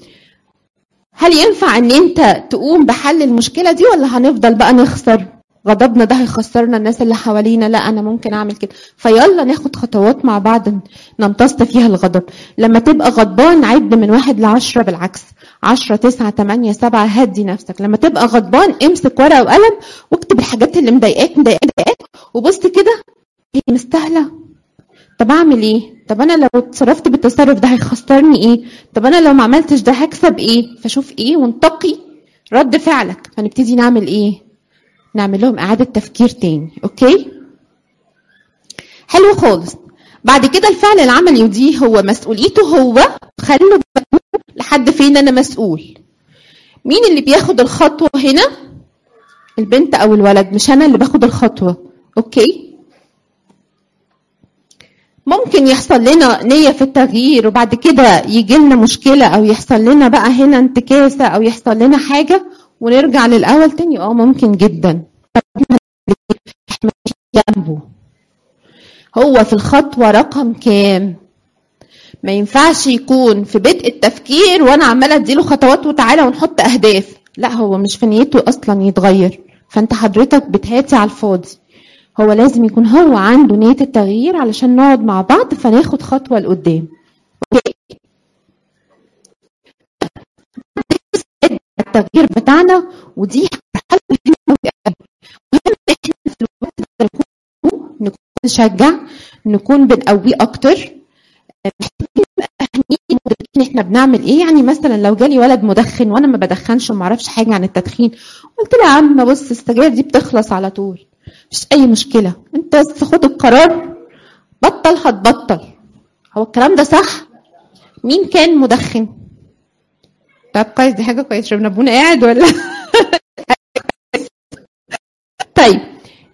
هل ينفع ان انت تقوم بحل المشكله دي ولا هنفضل بقى نخسر غضبنا ده هيخسرنا الناس اللي حوالينا لا انا ممكن اعمل كده فيلا ناخد خطوات مع بعض نمتص فيها الغضب لما تبقى غضبان عد من واحد لعشرة بالعكس عشرة تسعة تمانية سبعة هدي نفسك لما تبقى غضبان امسك ورقة وقلم واكتب الحاجات اللي مضايقاك مضايقاك مضايقاك وبص كده هي مستاهلة طب اعمل ايه طب انا لو اتصرفت بالتصرف ده هيخسرني ايه طب انا لو ما عملتش ده هكسب ايه فشوف ايه وانتقي رد فعلك فنبتدي نعمل ايه نعمل لهم اعاده تفكير تاني اوكي حلو خالص بعد كده الفعل العملي ودي هو مسؤوليته هو خلوا بالكم لحد فين انا مسؤول مين اللي بياخد الخطوه هنا البنت او الولد مش انا اللي باخد الخطوه اوكي ممكن يحصل لنا نية في التغيير وبعد كده يجي لنا مشكلة أو يحصل لنا بقى هنا انتكاسة أو يحصل لنا حاجة ونرجع للأول تاني اه ممكن جدا طب احنا احنا جنبه هو في الخطوة رقم كام ما ينفعش يكون في بدء التفكير وانا عماله اديله خطوات وتعالى ونحط اهداف لا هو مش في نيته اصلا يتغير فانت حضرتك بتهاتي على الفاضي هو لازم يكون هو عنده نية التغيير علشان نقعد مع بعض فناخد خطوة لقدام اوكي التغيير بتاعنا ودي مرحلة مهمة قوي مهم احنا في الوقت ده نكون نكون نشجع نكون بنقويه اكتر محتاجين نبقى فاهمين مدركين احنا بنعمل ايه يعني مثلا لو جالي ولد مدخن وانا ما بدخنش وما اعرفش حاجه عن التدخين قلت له يا عم بص السجاير دي بتخلص على طول مفيش اي مشكله انت بس خد القرار بطل هتبطل هو الكلام ده صح مين كان مدخن طب كويس دي حاجه كويسه شربنا ابونا قاعد ولا طيب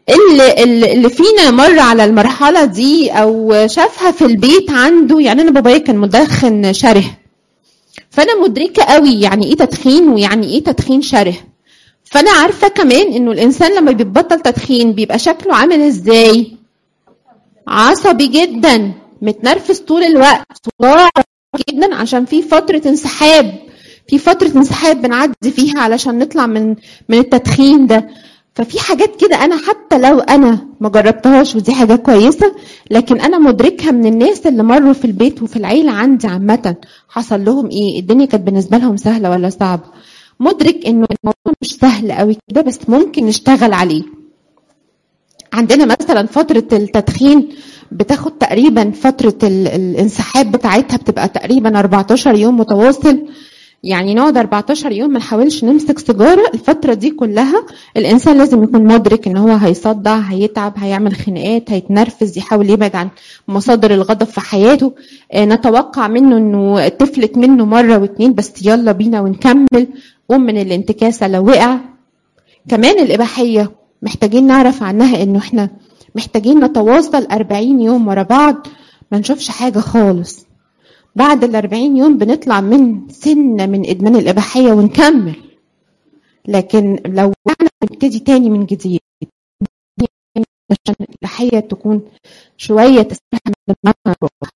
اللي اللي اللي فينا مر على المرحله دي او شافها في البيت عنده يعني انا بابايا كان مدخن شره فانا مدركه قوي يعني ايه تدخين ويعني ايه تدخين شره فانا عارفه كمان انه الانسان لما بيبطل تدخين بيبقى شكله عامل ازاي عصبي جدا متنرفز طول الوقت صداع جدا عشان في فتره انسحاب في فتره انسحاب بنعدي فيها علشان نطلع من من التدخين ده ففي حاجات كده انا حتى لو انا ما جربتهاش ودي حاجه كويسه لكن انا مدركها من الناس اللي مروا في البيت وفي العيله عندي عامه حصل لهم ايه الدنيا كانت بالنسبه لهم سهله ولا صعبه مدرك انه الموضوع مش سهل قوي كده بس ممكن نشتغل عليه عندنا مثلا فتره التدخين بتاخد تقريبا فتره ال- الانسحاب بتاعتها بتبقى تقريبا 14 يوم متواصل يعني نقعد 14 يوم ما نحاولش نمسك سيجاره الفتره دي كلها الانسان لازم يكون مدرك ان هو هيصدع هيتعب هيعمل خناقات هيتنرفز يحاول يبعد عن مصادر الغضب في حياته آه، نتوقع منه انه تفلت منه مره واتنين بس يلا بينا ونكمل قوم من الانتكاسه لو وقع كمان الاباحيه محتاجين نعرف عنها انه احنا محتاجين نتواصل 40 يوم ورا بعض ما نشوفش حاجه خالص بعد ال 40 يوم بنطلع من سنة من إدمان الإباحية ونكمل لكن لو احنا بنبتدي تاني من جديد عشان الإباحية تكون شوية تستريح من دماغنا الروح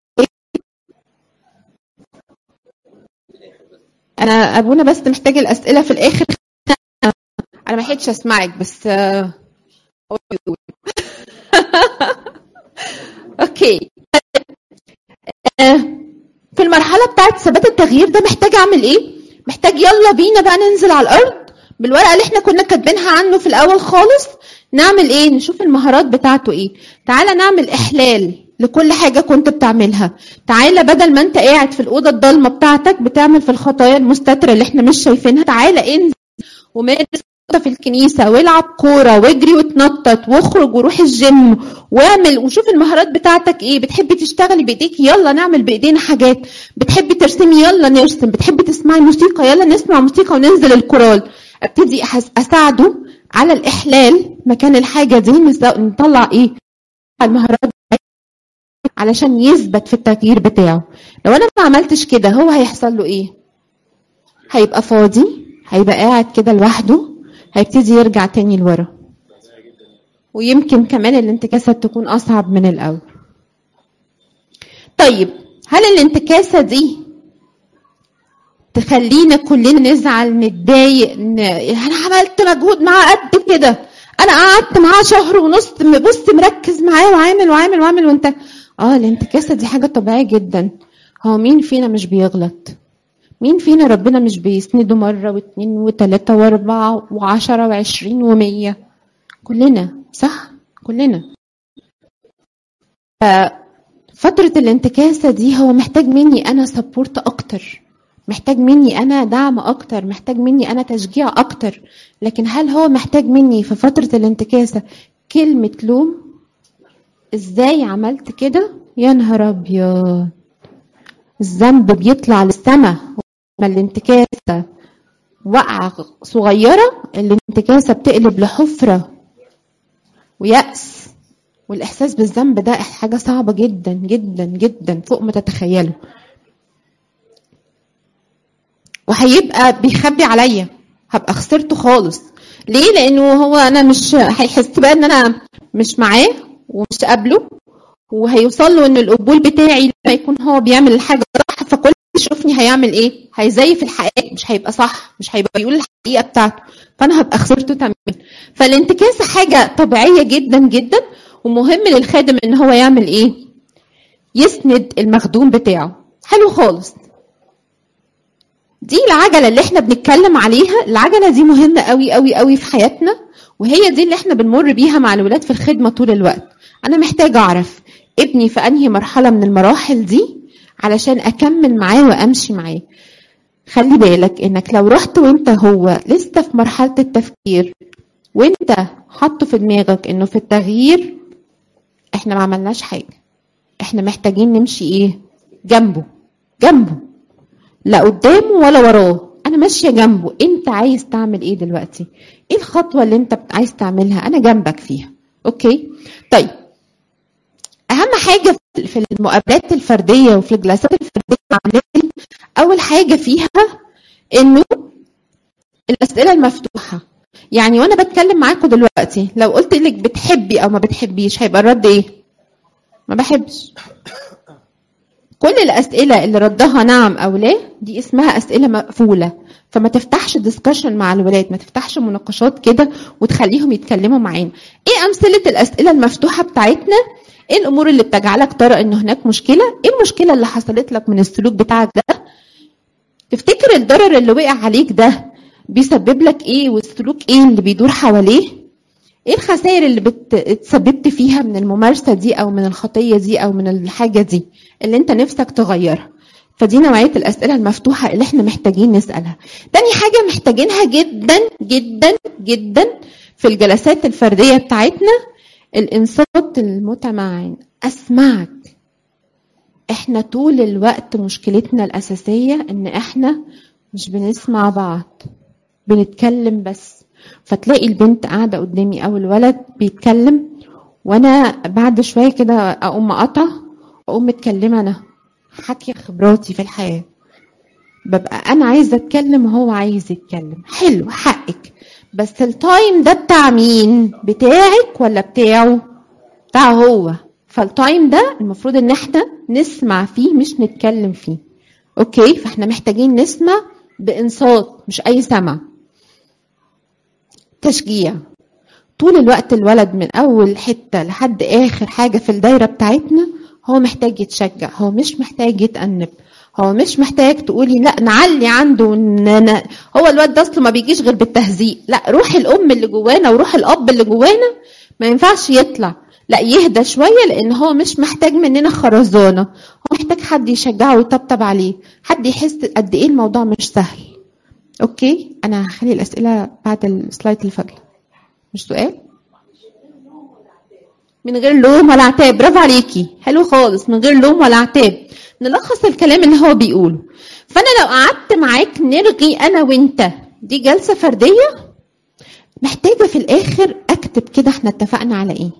أنا أبونا بس محتاج الأسئلة في الآخر أنا ما لحقتش أسمعك بس آه، قولي قولي. أوكي آه، في المرحلة بتاعت ثبات التغيير ده محتاج اعمل ايه؟ محتاج يلا بينا بقى ننزل على الارض بالورقة اللي احنا كنا كاتبينها عنه في الاول خالص نعمل ايه؟ نشوف المهارات بتاعته ايه؟ تعالى نعمل احلال لكل حاجة كنت بتعملها تعالى بدل ما انت قاعد في الأوضة الضلمة بتاعتك بتعمل في الخطايا المستترة اللي احنا مش شايفينها تعالى انزل ومارس في الكنيسة والعب كورة واجري وتنطط واخرج وروح الجيم واعمل وشوف المهارات بتاعتك ايه بتحبي تشتغلي بايديك يلا نعمل بايدينا حاجات بتحبي ترسمي يلا نرسم بتحبي تسمعي موسيقى يلا نسمع موسيقى وننزل الكورال ابتدي أحس- اساعده على الاحلال مكان الحاجة دي نز- نطلع ايه المهارات بتاعته علشان يثبت في التغيير بتاعه لو انا ما عملتش كده هو هيحصل له ايه هيبقى فاضي هيبقى قاعد كده لوحده هيبتدي يرجع تاني لورا ويمكن كمان الانتكاسة تكون أصعب من الأول طيب هل الانتكاسة دي تخلينا كلنا نزعل نتضايق ن... انا عملت مجهود معاه قد كده انا قعدت معاه شهر ونص بص مركز معاه وعامل وعامل وعامل وانت اه الانتكاسه دي حاجه طبيعيه جدا هو مين فينا مش بيغلط مين فينا ربنا مش بيسنده مرة واثنين وثلاثة واربعة وعشرة وعشرين ومية كلنا صح كلنا فترة الانتكاسة دي هو محتاج مني أنا سبورت أكتر محتاج مني أنا دعم أكتر محتاج مني أنا تشجيع أكتر لكن هل هو محتاج مني في فترة الانتكاسة كلمة لوم إزاي عملت كده يا نهار أبيض الذنب بيطلع للسما ما الانتكاسة وقعة صغيرة الانتكاسة بتقلب لحفرة ويأس والإحساس بالذنب ده حاجة صعبة جدا جدا جدا فوق ما تتخيلوا وهيبقى بيخبي عليا هبقى خسرته خالص ليه لانه هو انا مش هيحس بقى ان انا مش معاه ومش قابله وهيوصل له ان القبول بتاعي لما يكون هو بيعمل الحاجه صح فكل يشوفني هيعمل ايه هيزيف الحقائق مش هيبقى صح مش هيبقى بيقول الحقيقه بتاعته فانا هبقى خسرته تماما فالانتكاسه حاجه طبيعيه جدا جدا ومهم للخادم ان هو يعمل ايه يسند المخدوم بتاعه حلو خالص دي العجله اللي احنا بنتكلم عليها العجله دي مهمه قوي قوي قوي في حياتنا وهي دي اللي احنا بنمر بيها مع الولاد في الخدمه طول الوقت انا محتاجه اعرف ابني في انهي مرحله من المراحل دي علشان اكمل معاه وامشي معاه خلي بالك انك لو رحت وانت هو لسه في مرحله التفكير وانت حاطه في دماغك انه في التغيير احنا ما عملناش حاجه احنا محتاجين نمشي ايه جنبه جنبه لا قدامه ولا وراه انا انا ماشيه جنبه انت عايز تعمل ايه دلوقتي ايه الخطوه اللي انت بت- عايز تعملها انا جنبك فيها اوكي طيب اهم حاجه في- في المقابلات الفرديه وفي الجلسات الفرديه مع العمليه اول حاجه فيها انه الاسئله المفتوحه يعني وانا بتكلم معاكم دلوقتي لو قلت لك بتحبي او ما بتحبيش هيبقى الرد ايه ما بحبش كل الاسئله اللي ردها نعم او لا دي اسمها اسئله مقفوله فما تفتحش ديسكشن مع الولاد ما تفتحش مناقشات كده وتخليهم يتكلموا معانا ايه امثله الاسئله المفتوحه بتاعتنا ايه الامور اللي بتجعلك ترى ان هناك مشكله ايه المشكله اللي حصلت لك من السلوك بتاعك ده تفتكر الضرر اللي وقع عليك ده بيسبب لك ايه والسلوك ايه اللي بيدور حواليه ايه الخسائر اللي بت- اتسببت فيها من الممارسه دي او من الخطيه دي او من الحاجه دي اللي انت نفسك تغيرها فدي نوعيه الاسئله المفتوحه اللي احنا محتاجين نسالها تاني حاجه محتاجينها جدا جدا جدا في الجلسات الفرديه بتاعتنا الانصات المتمعن اسمعك احنا طول الوقت مشكلتنا الاساسيه ان احنا مش بنسمع بعض بنتكلم بس فتلاقي البنت قاعده قدامي او الولد بيتكلم وانا بعد شويه كده اقوم مقاطعه واقوم متكلمه انا حكي خبراتي في الحياه ببقى انا عايزه اتكلم وهو عايز يتكلم حلو حقك بس التايم ده بتاع مين بتاعك ولا بتاعه بتاعه هو فالتايم ده المفروض ان احنا نسمع فيه مش نتكلم فيه اوكي فاحنا محتاجين نسمع بانصات مش اي سمع تشجيع طول الوقت الولد من اول حته لحد اخر حاجه في الدايره بتاعتنا هو محتاج يتشجع هو مش محتاج يتأنب هو مش محتاج تقولي لا نعلي عنده ون- ن- هو الواد ده اصله ما بيجيش غير بالتهزيق لا روح الام اللي جوانا وروح الاب اللي جوانا ما ينفعش يطلع لا يهدى شويه لان هو مش محتاج مننا خرزانه هو محتاج حد يشجعه ويطبطب عليه حد يحس قد ايه الموضوع مش سهل اوكي انا هخلي الاسئله بعد السلايد اللي فاضله مش سؤال من غير لوم ولا عتاب برافو عليكي حلو خالص من غير لوم ولا عتاب نلخص الكلام اللي هو بيقوله فانا لو قعدت معاك نرغي انا وانت دي جلسه فرديه محتاجه في الاخر اكتب كده احنا اتفقنا على ايه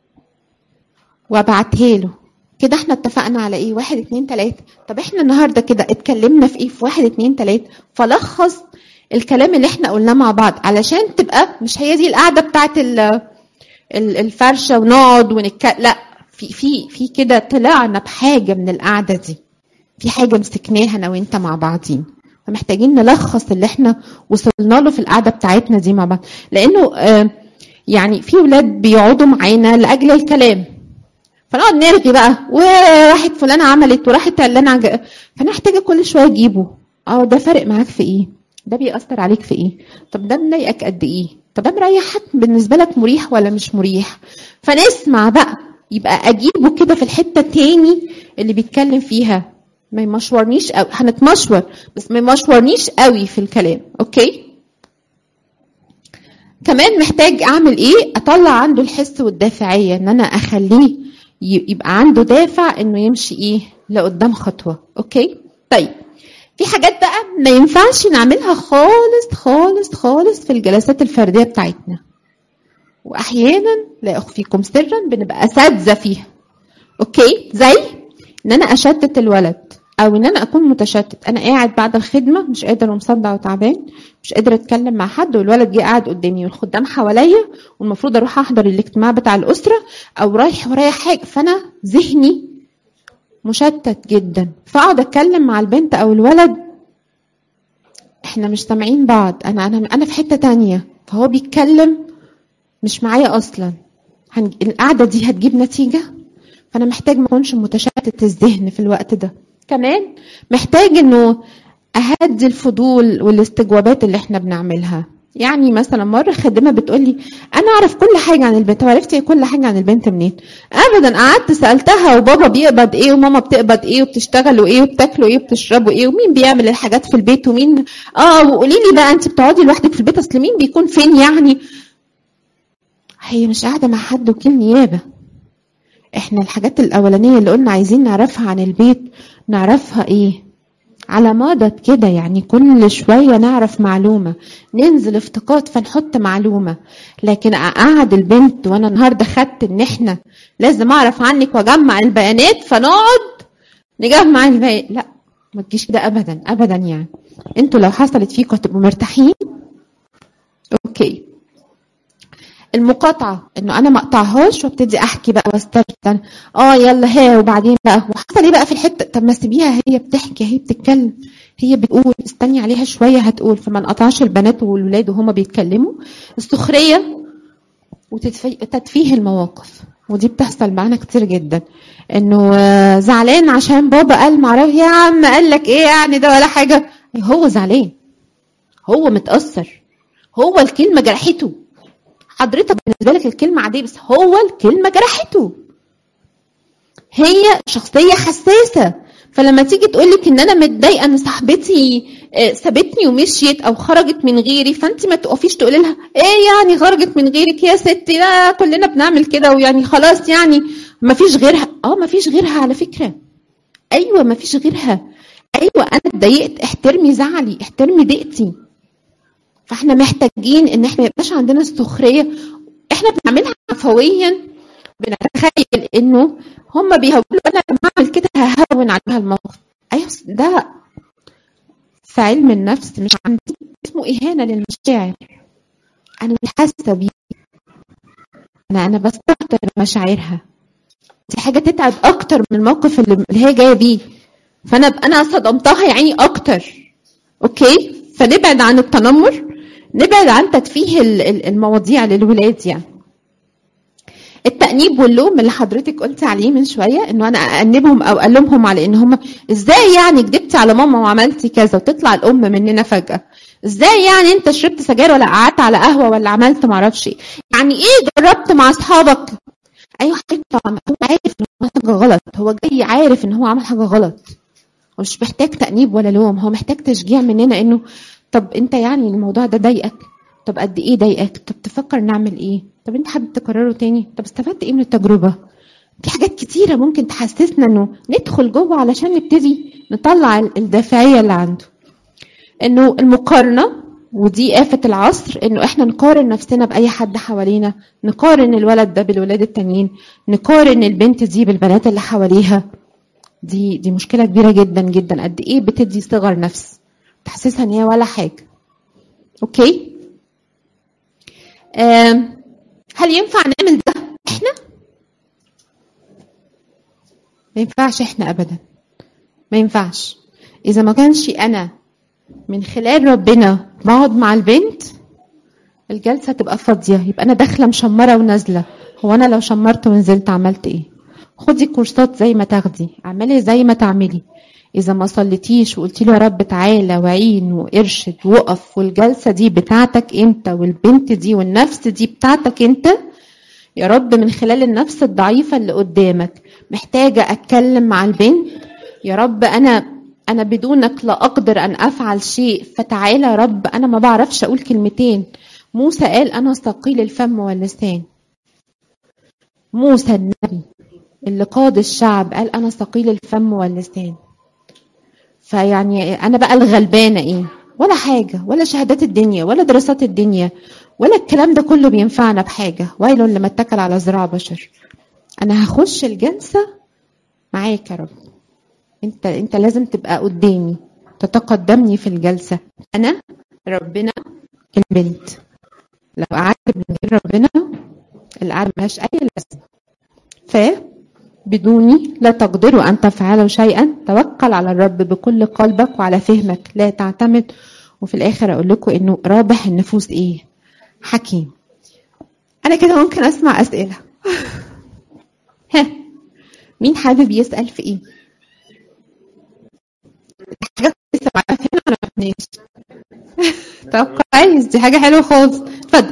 وابعتها له كده احنا اتفقنا على ايه واحد اتنين تلاته طب احنا النهارده كده اتكلمنا في ايه في واحد اتنين تلاته فلخص الكلام اللي احنا قلناه مع بعض علشان تبقى مش هي دي القعده بتاعت ال- ال- الفرشه ونقعد ونتكلم لا في في في كده طلعنا بحاجه من القعده دي في حاجه مسكناها انا وانت مع بعضين فمحتاجين نلخص اللي احنا وصلنا له في القعده بتاعتنا دي مع بعض لانه آه، يعني في ولاد بيقعدوا معانا لاجل الكلام فنقعد نرغي بقى وراحت فلانه عملت وراحت علانه عج... فانا محتاجه كل شويه اجيبه اه ده فارق معاك في ايه ده بيأثر عليك في ايه طب ده مضايقك قد ايه طب ده مريحك بالنسبه لك مريح ولا مش مريح فنسمع بقى يبقى اجيبه كده في الحته التاني اللي بيتكلم فيها ما يمشورنيش قوي هنتمشور بس ما يمشورنيش قوي في الكلام اوكي كمان محتاج اعمل ايه اطلع عنده الحس والدافعيه ان انا اخليه ي- يبقى عنده دافع انه يمشي ايه لقدام خطوه اوكي طيب في حاجات بقى ما ينفعش نعملها خالص خالص خالص في الجلسات الفرديه بتاعتنا واحيانا لا اخفيكم سرا بنبقى اساتذه فيها اوكي زي ان انا اشتت الولد او ان انا اكون متشتت انا قاعد بعد الخدمه مش قادر ومصدع وتعبان مش قادر اتكلم مع حد والولد جه قاعد قدامي والخدام حواليا والمفروض اروح احضر الاجتماع بتاع الاسره او رايح ورايا حاجه فانا ذهني مشتت جدا فاقعد اتكلم مع البنت او الولد احنا مش سامعين بعض انا انا انا في حته تانية فهو بيتكلم مش معايا اصلا هن... القعده دي هتجيب نتيجه فانا محتاج ما اكونش متشتت الذهن في الوقت ده كمان محتاج انه اهدي الفضول والاستجوابات اللي احنا بنعملها يعني مثلا مره خادمه بتقول لي انا اعرف كل حاجه عن البنت وعرفتي كل حاجه عن البنت منين ابدا قعدت سالتها وبابا بيقبض ايه وماما بتقبض ايه وبتشتغلوا ايه وبتاكلوا ايه وبتشربوا ايه ومين بيعمل الحاجات في البيت ومين اه وقولي لي بقى انت بتقعدي لوحدك في البيت اصل مين بيكون فين يعني هي مش قاعده مع حد وكيل نيابه احنا الحاجات الاولانيه اللي قلنا عايزين نعرفها عن البيت نعرفها ايه على مدى كده يعني كل شويه نعرف معلومه ننزل افتقاد فنحط معلومه لكن اقعد البنت وانا النهارده خدت ان احنا لازم اعرف عنك واجمع البيانات فنقعد نجمع البيانات لا ما تجيش كده ابدا ابدا يعني انتوا لو حصلت فيكم هتبقوا مرتاحين اوكي المقاطعه انه انا ما اقطعهاش وابتدي احكي بقى واسترسل اه يلا ها وبعدين بقى وحصل ايه بقى في الحته طب ما سيبيها هي بتحكي هي بتتكلم هي بتقول استني عليها شويه هتقول فما نقطعش البنات والولاد وهما بيتكلموا السخريه وتتفيه المواقف ودي بتحصل معانا كتير جدا انه آه، زعلان عشان بابا قال معرفش يا عم قال لك ايه يعني ده ولا حاجه هو زعلان هو متاثر هو الكلمه جرحته حضرتك بالنسبه لك الكلمه عاديه بس هو الكلمه جرحته هي شخصيه حساسه فلما تيجي تقول لك ان انا متضايقه ان صاحبتي آه، سابتني ومشيت او خرجت من غيري فانت ما تقفيش تقولي لها ايه يعني خرجت من غيرك يا ستي لا كلنا بنعمل كده ويعني خلاص يعني ما فيش غيرها اه ما فيش غيرها على فكره ايوه ما فيش غيرها ايوه انا اتضايقت احترمي زعلي احترمي ضيقتي فاحنا محتاجين ان احنا ما يبقاش عندنا السخريه احنا بنعملها عفويا بنتخيل انه هم بيهولوا انا لما اعمل كده ههون عليها الموقف ايوه ده في علم النفس مش عندي اسمه اهانه للمشاعر انا مش حاسه بيه انا انا بستهتر بمشاعرها دي حاجه تتعب اكتر من الموقف اللي اللي هي جايه بيه فانا انا صدمتها يا عيني اكتر اوكي فنبعد عن التنمر نبعد عن تدفيه ال- ال- المواضيع للولاد يعني التأنيب واللوم اللي حضرتك قلتي عليه من شوية انه انا أأنبهم او ألومهم على ان هم ازاي يعني كدبتي على ماما وعملتي كذا وتطلع الام مننا فجأة ازاي يعني انت شربت سجاير ولا قعدت على قهوة ولا عملت معرفش ايه يعني ايه جربت مع اصحابك ايوه حضرتك طبعا هو عارف ان هو عمل حاجة غلط هو جاي عارف ان هو عمل حاجة غلط هو مش محتاج تأنيب ولا لوم هو محتاج تشجيع مننا انه طب انت يعني الموضوع ده ضايقك طب قد ايه ضايقك طب تفكر نعمل ايه طب انت حابب تكرره تاني طب استفدت ايه من التجربه في حاجات كتيره ممكن تحسسنا انه ندخل جوه علشان نبتدي نطلع ال- الدافعيه اللي عنده انه المقارنه ودي آفة العصر انه احنا نقارن نفسنا بأي حد حوالينا نقارن الولد ده بالولاد التانيين نقارن البنت دي بالبنات اللي حواليها دي دي مشكلة كبيرة جدا جدا قد ايه بتدي صغر نفس تحسسها ان هي ولا حاجة اوكي آم، هل ينفع نعمل ده احنا ما ينفعش احنا ابدا ما ينفعش اذا ما كانش انا من خلال ربنا بقعد مع البنت الجلسه تبقى فاضيه يبقى انا داخله مشمره ونازله هو انا لو شمرت ونزلت عملت ايه خدي كورسات زي ما تاخدي اعملي زي ما تعملي اذا ما صليتيش وقلتي له يا رب تعالى وعين وارشد وقف والجلسه دي بتاعتك انت والبنت دي والنفس دي بتاعتك انت يا رب من خلال النفس الضعيفه اللي قدامك محتاجه اتكلم مع البنت يا رب انا انا بدونك لا اقدر ان افعل شيء فتعالى يا رب انا ما بعرفش اقول كلمتين موسى قال انا ثقيل الفم واللسان موسى النبي اللي قاد الشعب قال انا ثقيل الفم واللسان فيعني انا بقى الغلبانه ايه ولا حاجه ولا شهادات الدنيا ولا دراسات الدنيا ولا الكلام ده كله بينفعنا بحاجه ويل لما اتكل على ذراع بشر انا هخش الجلسه معاك يا رب انت انت لازم تبقى قدامي تتقدمني في الجلسه انا ربنا البنت لو قعدت من غير ربنا القعده ملهاش اي لازمه ف بدوني لا تقدروا أن تفعلوا شيئا توكل على الرب بكل قلبك وعلى فهمك لا تعتمد وفي الآخر أقول لكم إنه رابح النفوس إيه حكيم أنا كده ممكن أسمع أسئلة ها مين حابب يسأل في إيه حاجة كويسة معايا فين ولا ما فيناش طب كويس دي حاجة حلوة خالص اتفضل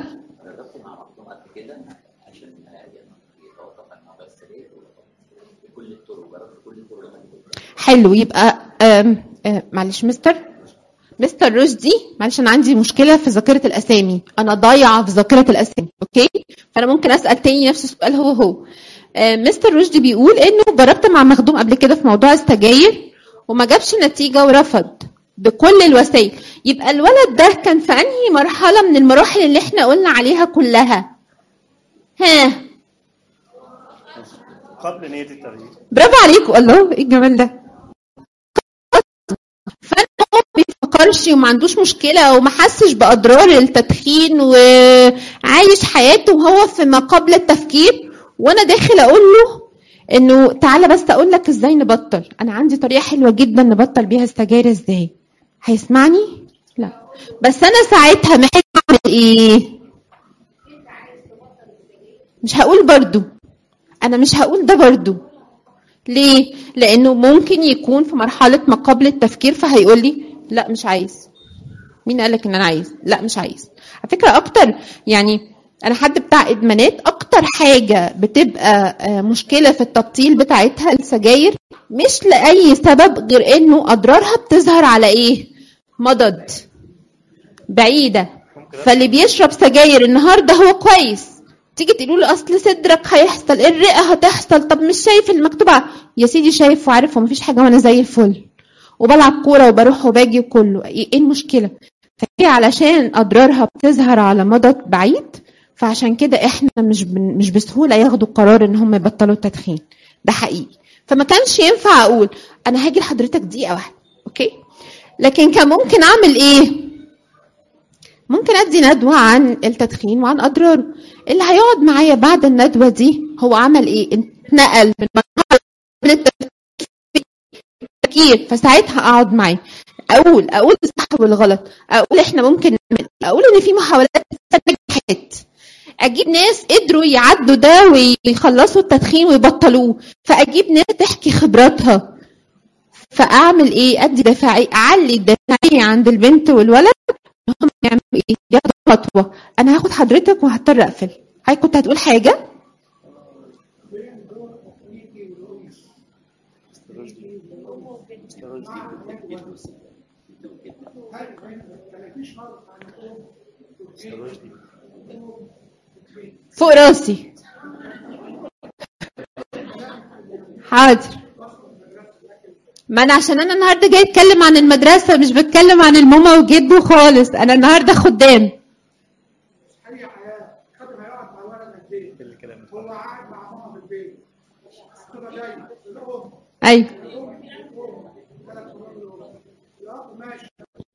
حلو يبقى آم آم معلش مستر مستر رشدي معلش انا عندي مشكله في ذاكره الاسامي انا ضايعه في ذاكره الاسامي اوكي فانا ممكن اسال تاني نفس السؤال هو هو آم، مستر رشدي بيقول انه جربت مع مخدوم قبل كده في موضوع السجاير وما جابش نتيجه ورفض بكل الوسائل يبقى الولد ده كان في انهي مرحله من المراحل اللي احنا قلنا عليها كلها ها قبل نية التغيير برافو عليكم الله ايه الجمال ده فانا هو ما بيفكرش وما عندوش مشكله وما حسش باضرار التدخين وعايش حياته وهو في ما قبل التفكير وانا داخل اقول له انه تعالى بس اقول لك ازاي نبطل انا عندي طريقه حلوه جدا نبطل بيها السجاير ازاي هيسمعني لا بس انا ساعتها محتاج اعمل ايه مش هقول برضو انا مش هقول ده برضو ليه لانه ممكن يكون في مرحله ما قبل التفكير فهيقول لي لا مش عايز مين قال لك ان انا عايز لا مش عايز على فكره اكتر يعني انا حد بتاع ادمانات اكتر حاجه بتبقى آه، مشكله في التبطيل بتاعتها السجاير مش لاي سبب غير انه اضرارها بتظهر على ايه مضض بعيده فاللي بيشرب سجاير النهارده هو كويس تيجي تقولوا له اصل صدرك هيحصل الرئه هتحصل طب مش شايف المكتوب ع- يا سيدي شايف وعارف ومفيش حاجه وانا زي الفل وبلعب كوره وبروح وباجي وكله ايه إيه المشكله فهي علشان اضرارها بتظهر على مدى بعيد فعشان كده احنا مش بن مش بسهوله ياخدوا قرار ان هم يبطلوا التدخين ده حقيقي فما كانش ينفع اقول انا هاجي لحضرتك دقيقه واحده اوكي لكن كان ممكن اعمل ايه ممكن ادي ندوه عن التدخين وعن اضراره اللي هيقعد معايا بعد الندوه دي هو عمل ايه اتنقل من مرحله من التفكير فساعتها اقعد معاه اقول اقول الصح والغلط اقول احنا ممكن نعمل اقول ان في محاولات نجحت اجيب ناس قدروا يعدوا ده ويخلصوا التدخين ويبطلوه فاجيب ناس تحكي خبراتها فاعمل ايه ادي دفاعي اعلي الدفاعيه عند البنت والولد هم يعملوا ايه ياخدوا خطوه انا هاخد حضرتك وهضطر اقفل هاي كنت هتقول حاجه فوق راسي حاضر ما انا عشان انا النهارده جاي اتكلم عن المدرسه مش بتكلم عن الماما وجده خالص انا النهارده خدام هي حياه خدم هيقعد مع ولد في البيت الكلام ده. هو قاعد مع ماما في البيت تبقى جاي الام ايوه ثلاث شهور دول. الاب ماشي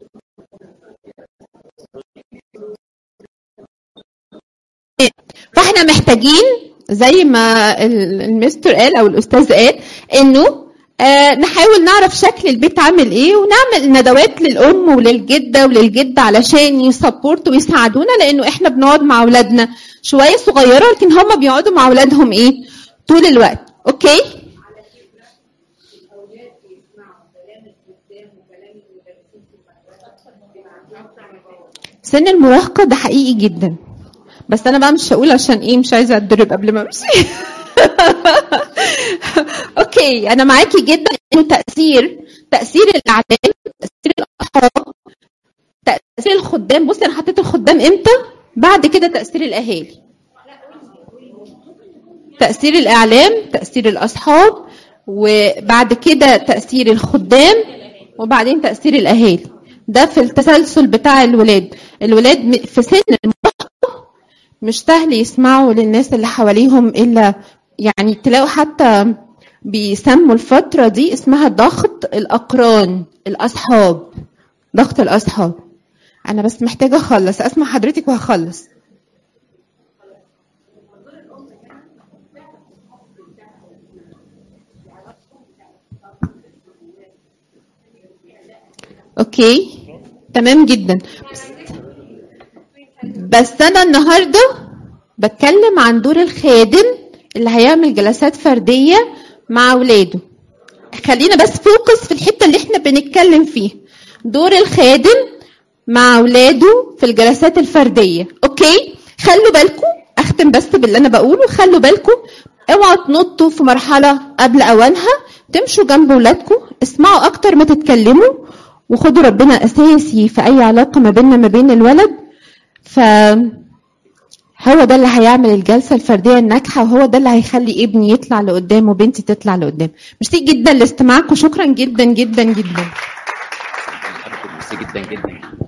فاحنا محتاجين زي ما ال- المستر قال او الاستاذ قال انه آه نحاول نعرف شكل البيت عامل ايه ونعمل ندوات للام وللجده وللجد علشان يسبورتوا ويساعدونا لانه احنا بنقعد مع اولادنا شويه صغيره لكن هم بيقعدوا مع اولادهم ايه طول الوقت اوكي سن المراهقه ده حقيقي جدا بس انا بقى مش هقول عشان ايه مش عايزه اتضرب قبل ما امشي اوكي انا معاكي جدا انه تاثير تاثير الاعلام تاثير الاصحاب تاثير الخدام بصي انا حطيت الخدام امتى بعد كده تاثير الاهالي تاثير الاعلام تاثير الاصحاب وبعد كده تاثير الخدام وبعدين تاثير الاهالي ده في التسلسل بتاع الولاد الولاد م- في سن المراهقه مش سهل يسمعوا للناس اللي حواليهم الا يعني تلاقوا حتى بيسموا الفترة دي اسمها ضغط الأقران الأصحاب ضغط الأصحاب أنا بس محتاجة أخلص أسمع حضرتك وهخلص أوكي تمام جدا بس, بس أنا النهاردة بتكلم عن دور الخادم اللي هيعمل جلسات فردية مع أولاده خلينا بس فوكس في الحتة اللي احنا بنتكلم فيها دور الخادم مع أولاده في الجلسات الفردية أوكي خلوا بالكم أختم بس باللي أنا بقوله خلوا بالكم اوعوا تنطوا في مرحلة قبل أوانها تمشوا جنب أولادكم اسمعوا أكتر ما تتكلموا وخدوا ربنا أساسي في أي علاقة ما بيننا ما بين الولد ف هو ده اللي هيعمل الجلسه الفرديه الناجحه وهو ده اللي هيخلي ابني يطلع لقدام وبنتي تطلع لقدام ميرسي جدا لاستماعكم شكرا جدا جدا جدا ميرسي جدا جدا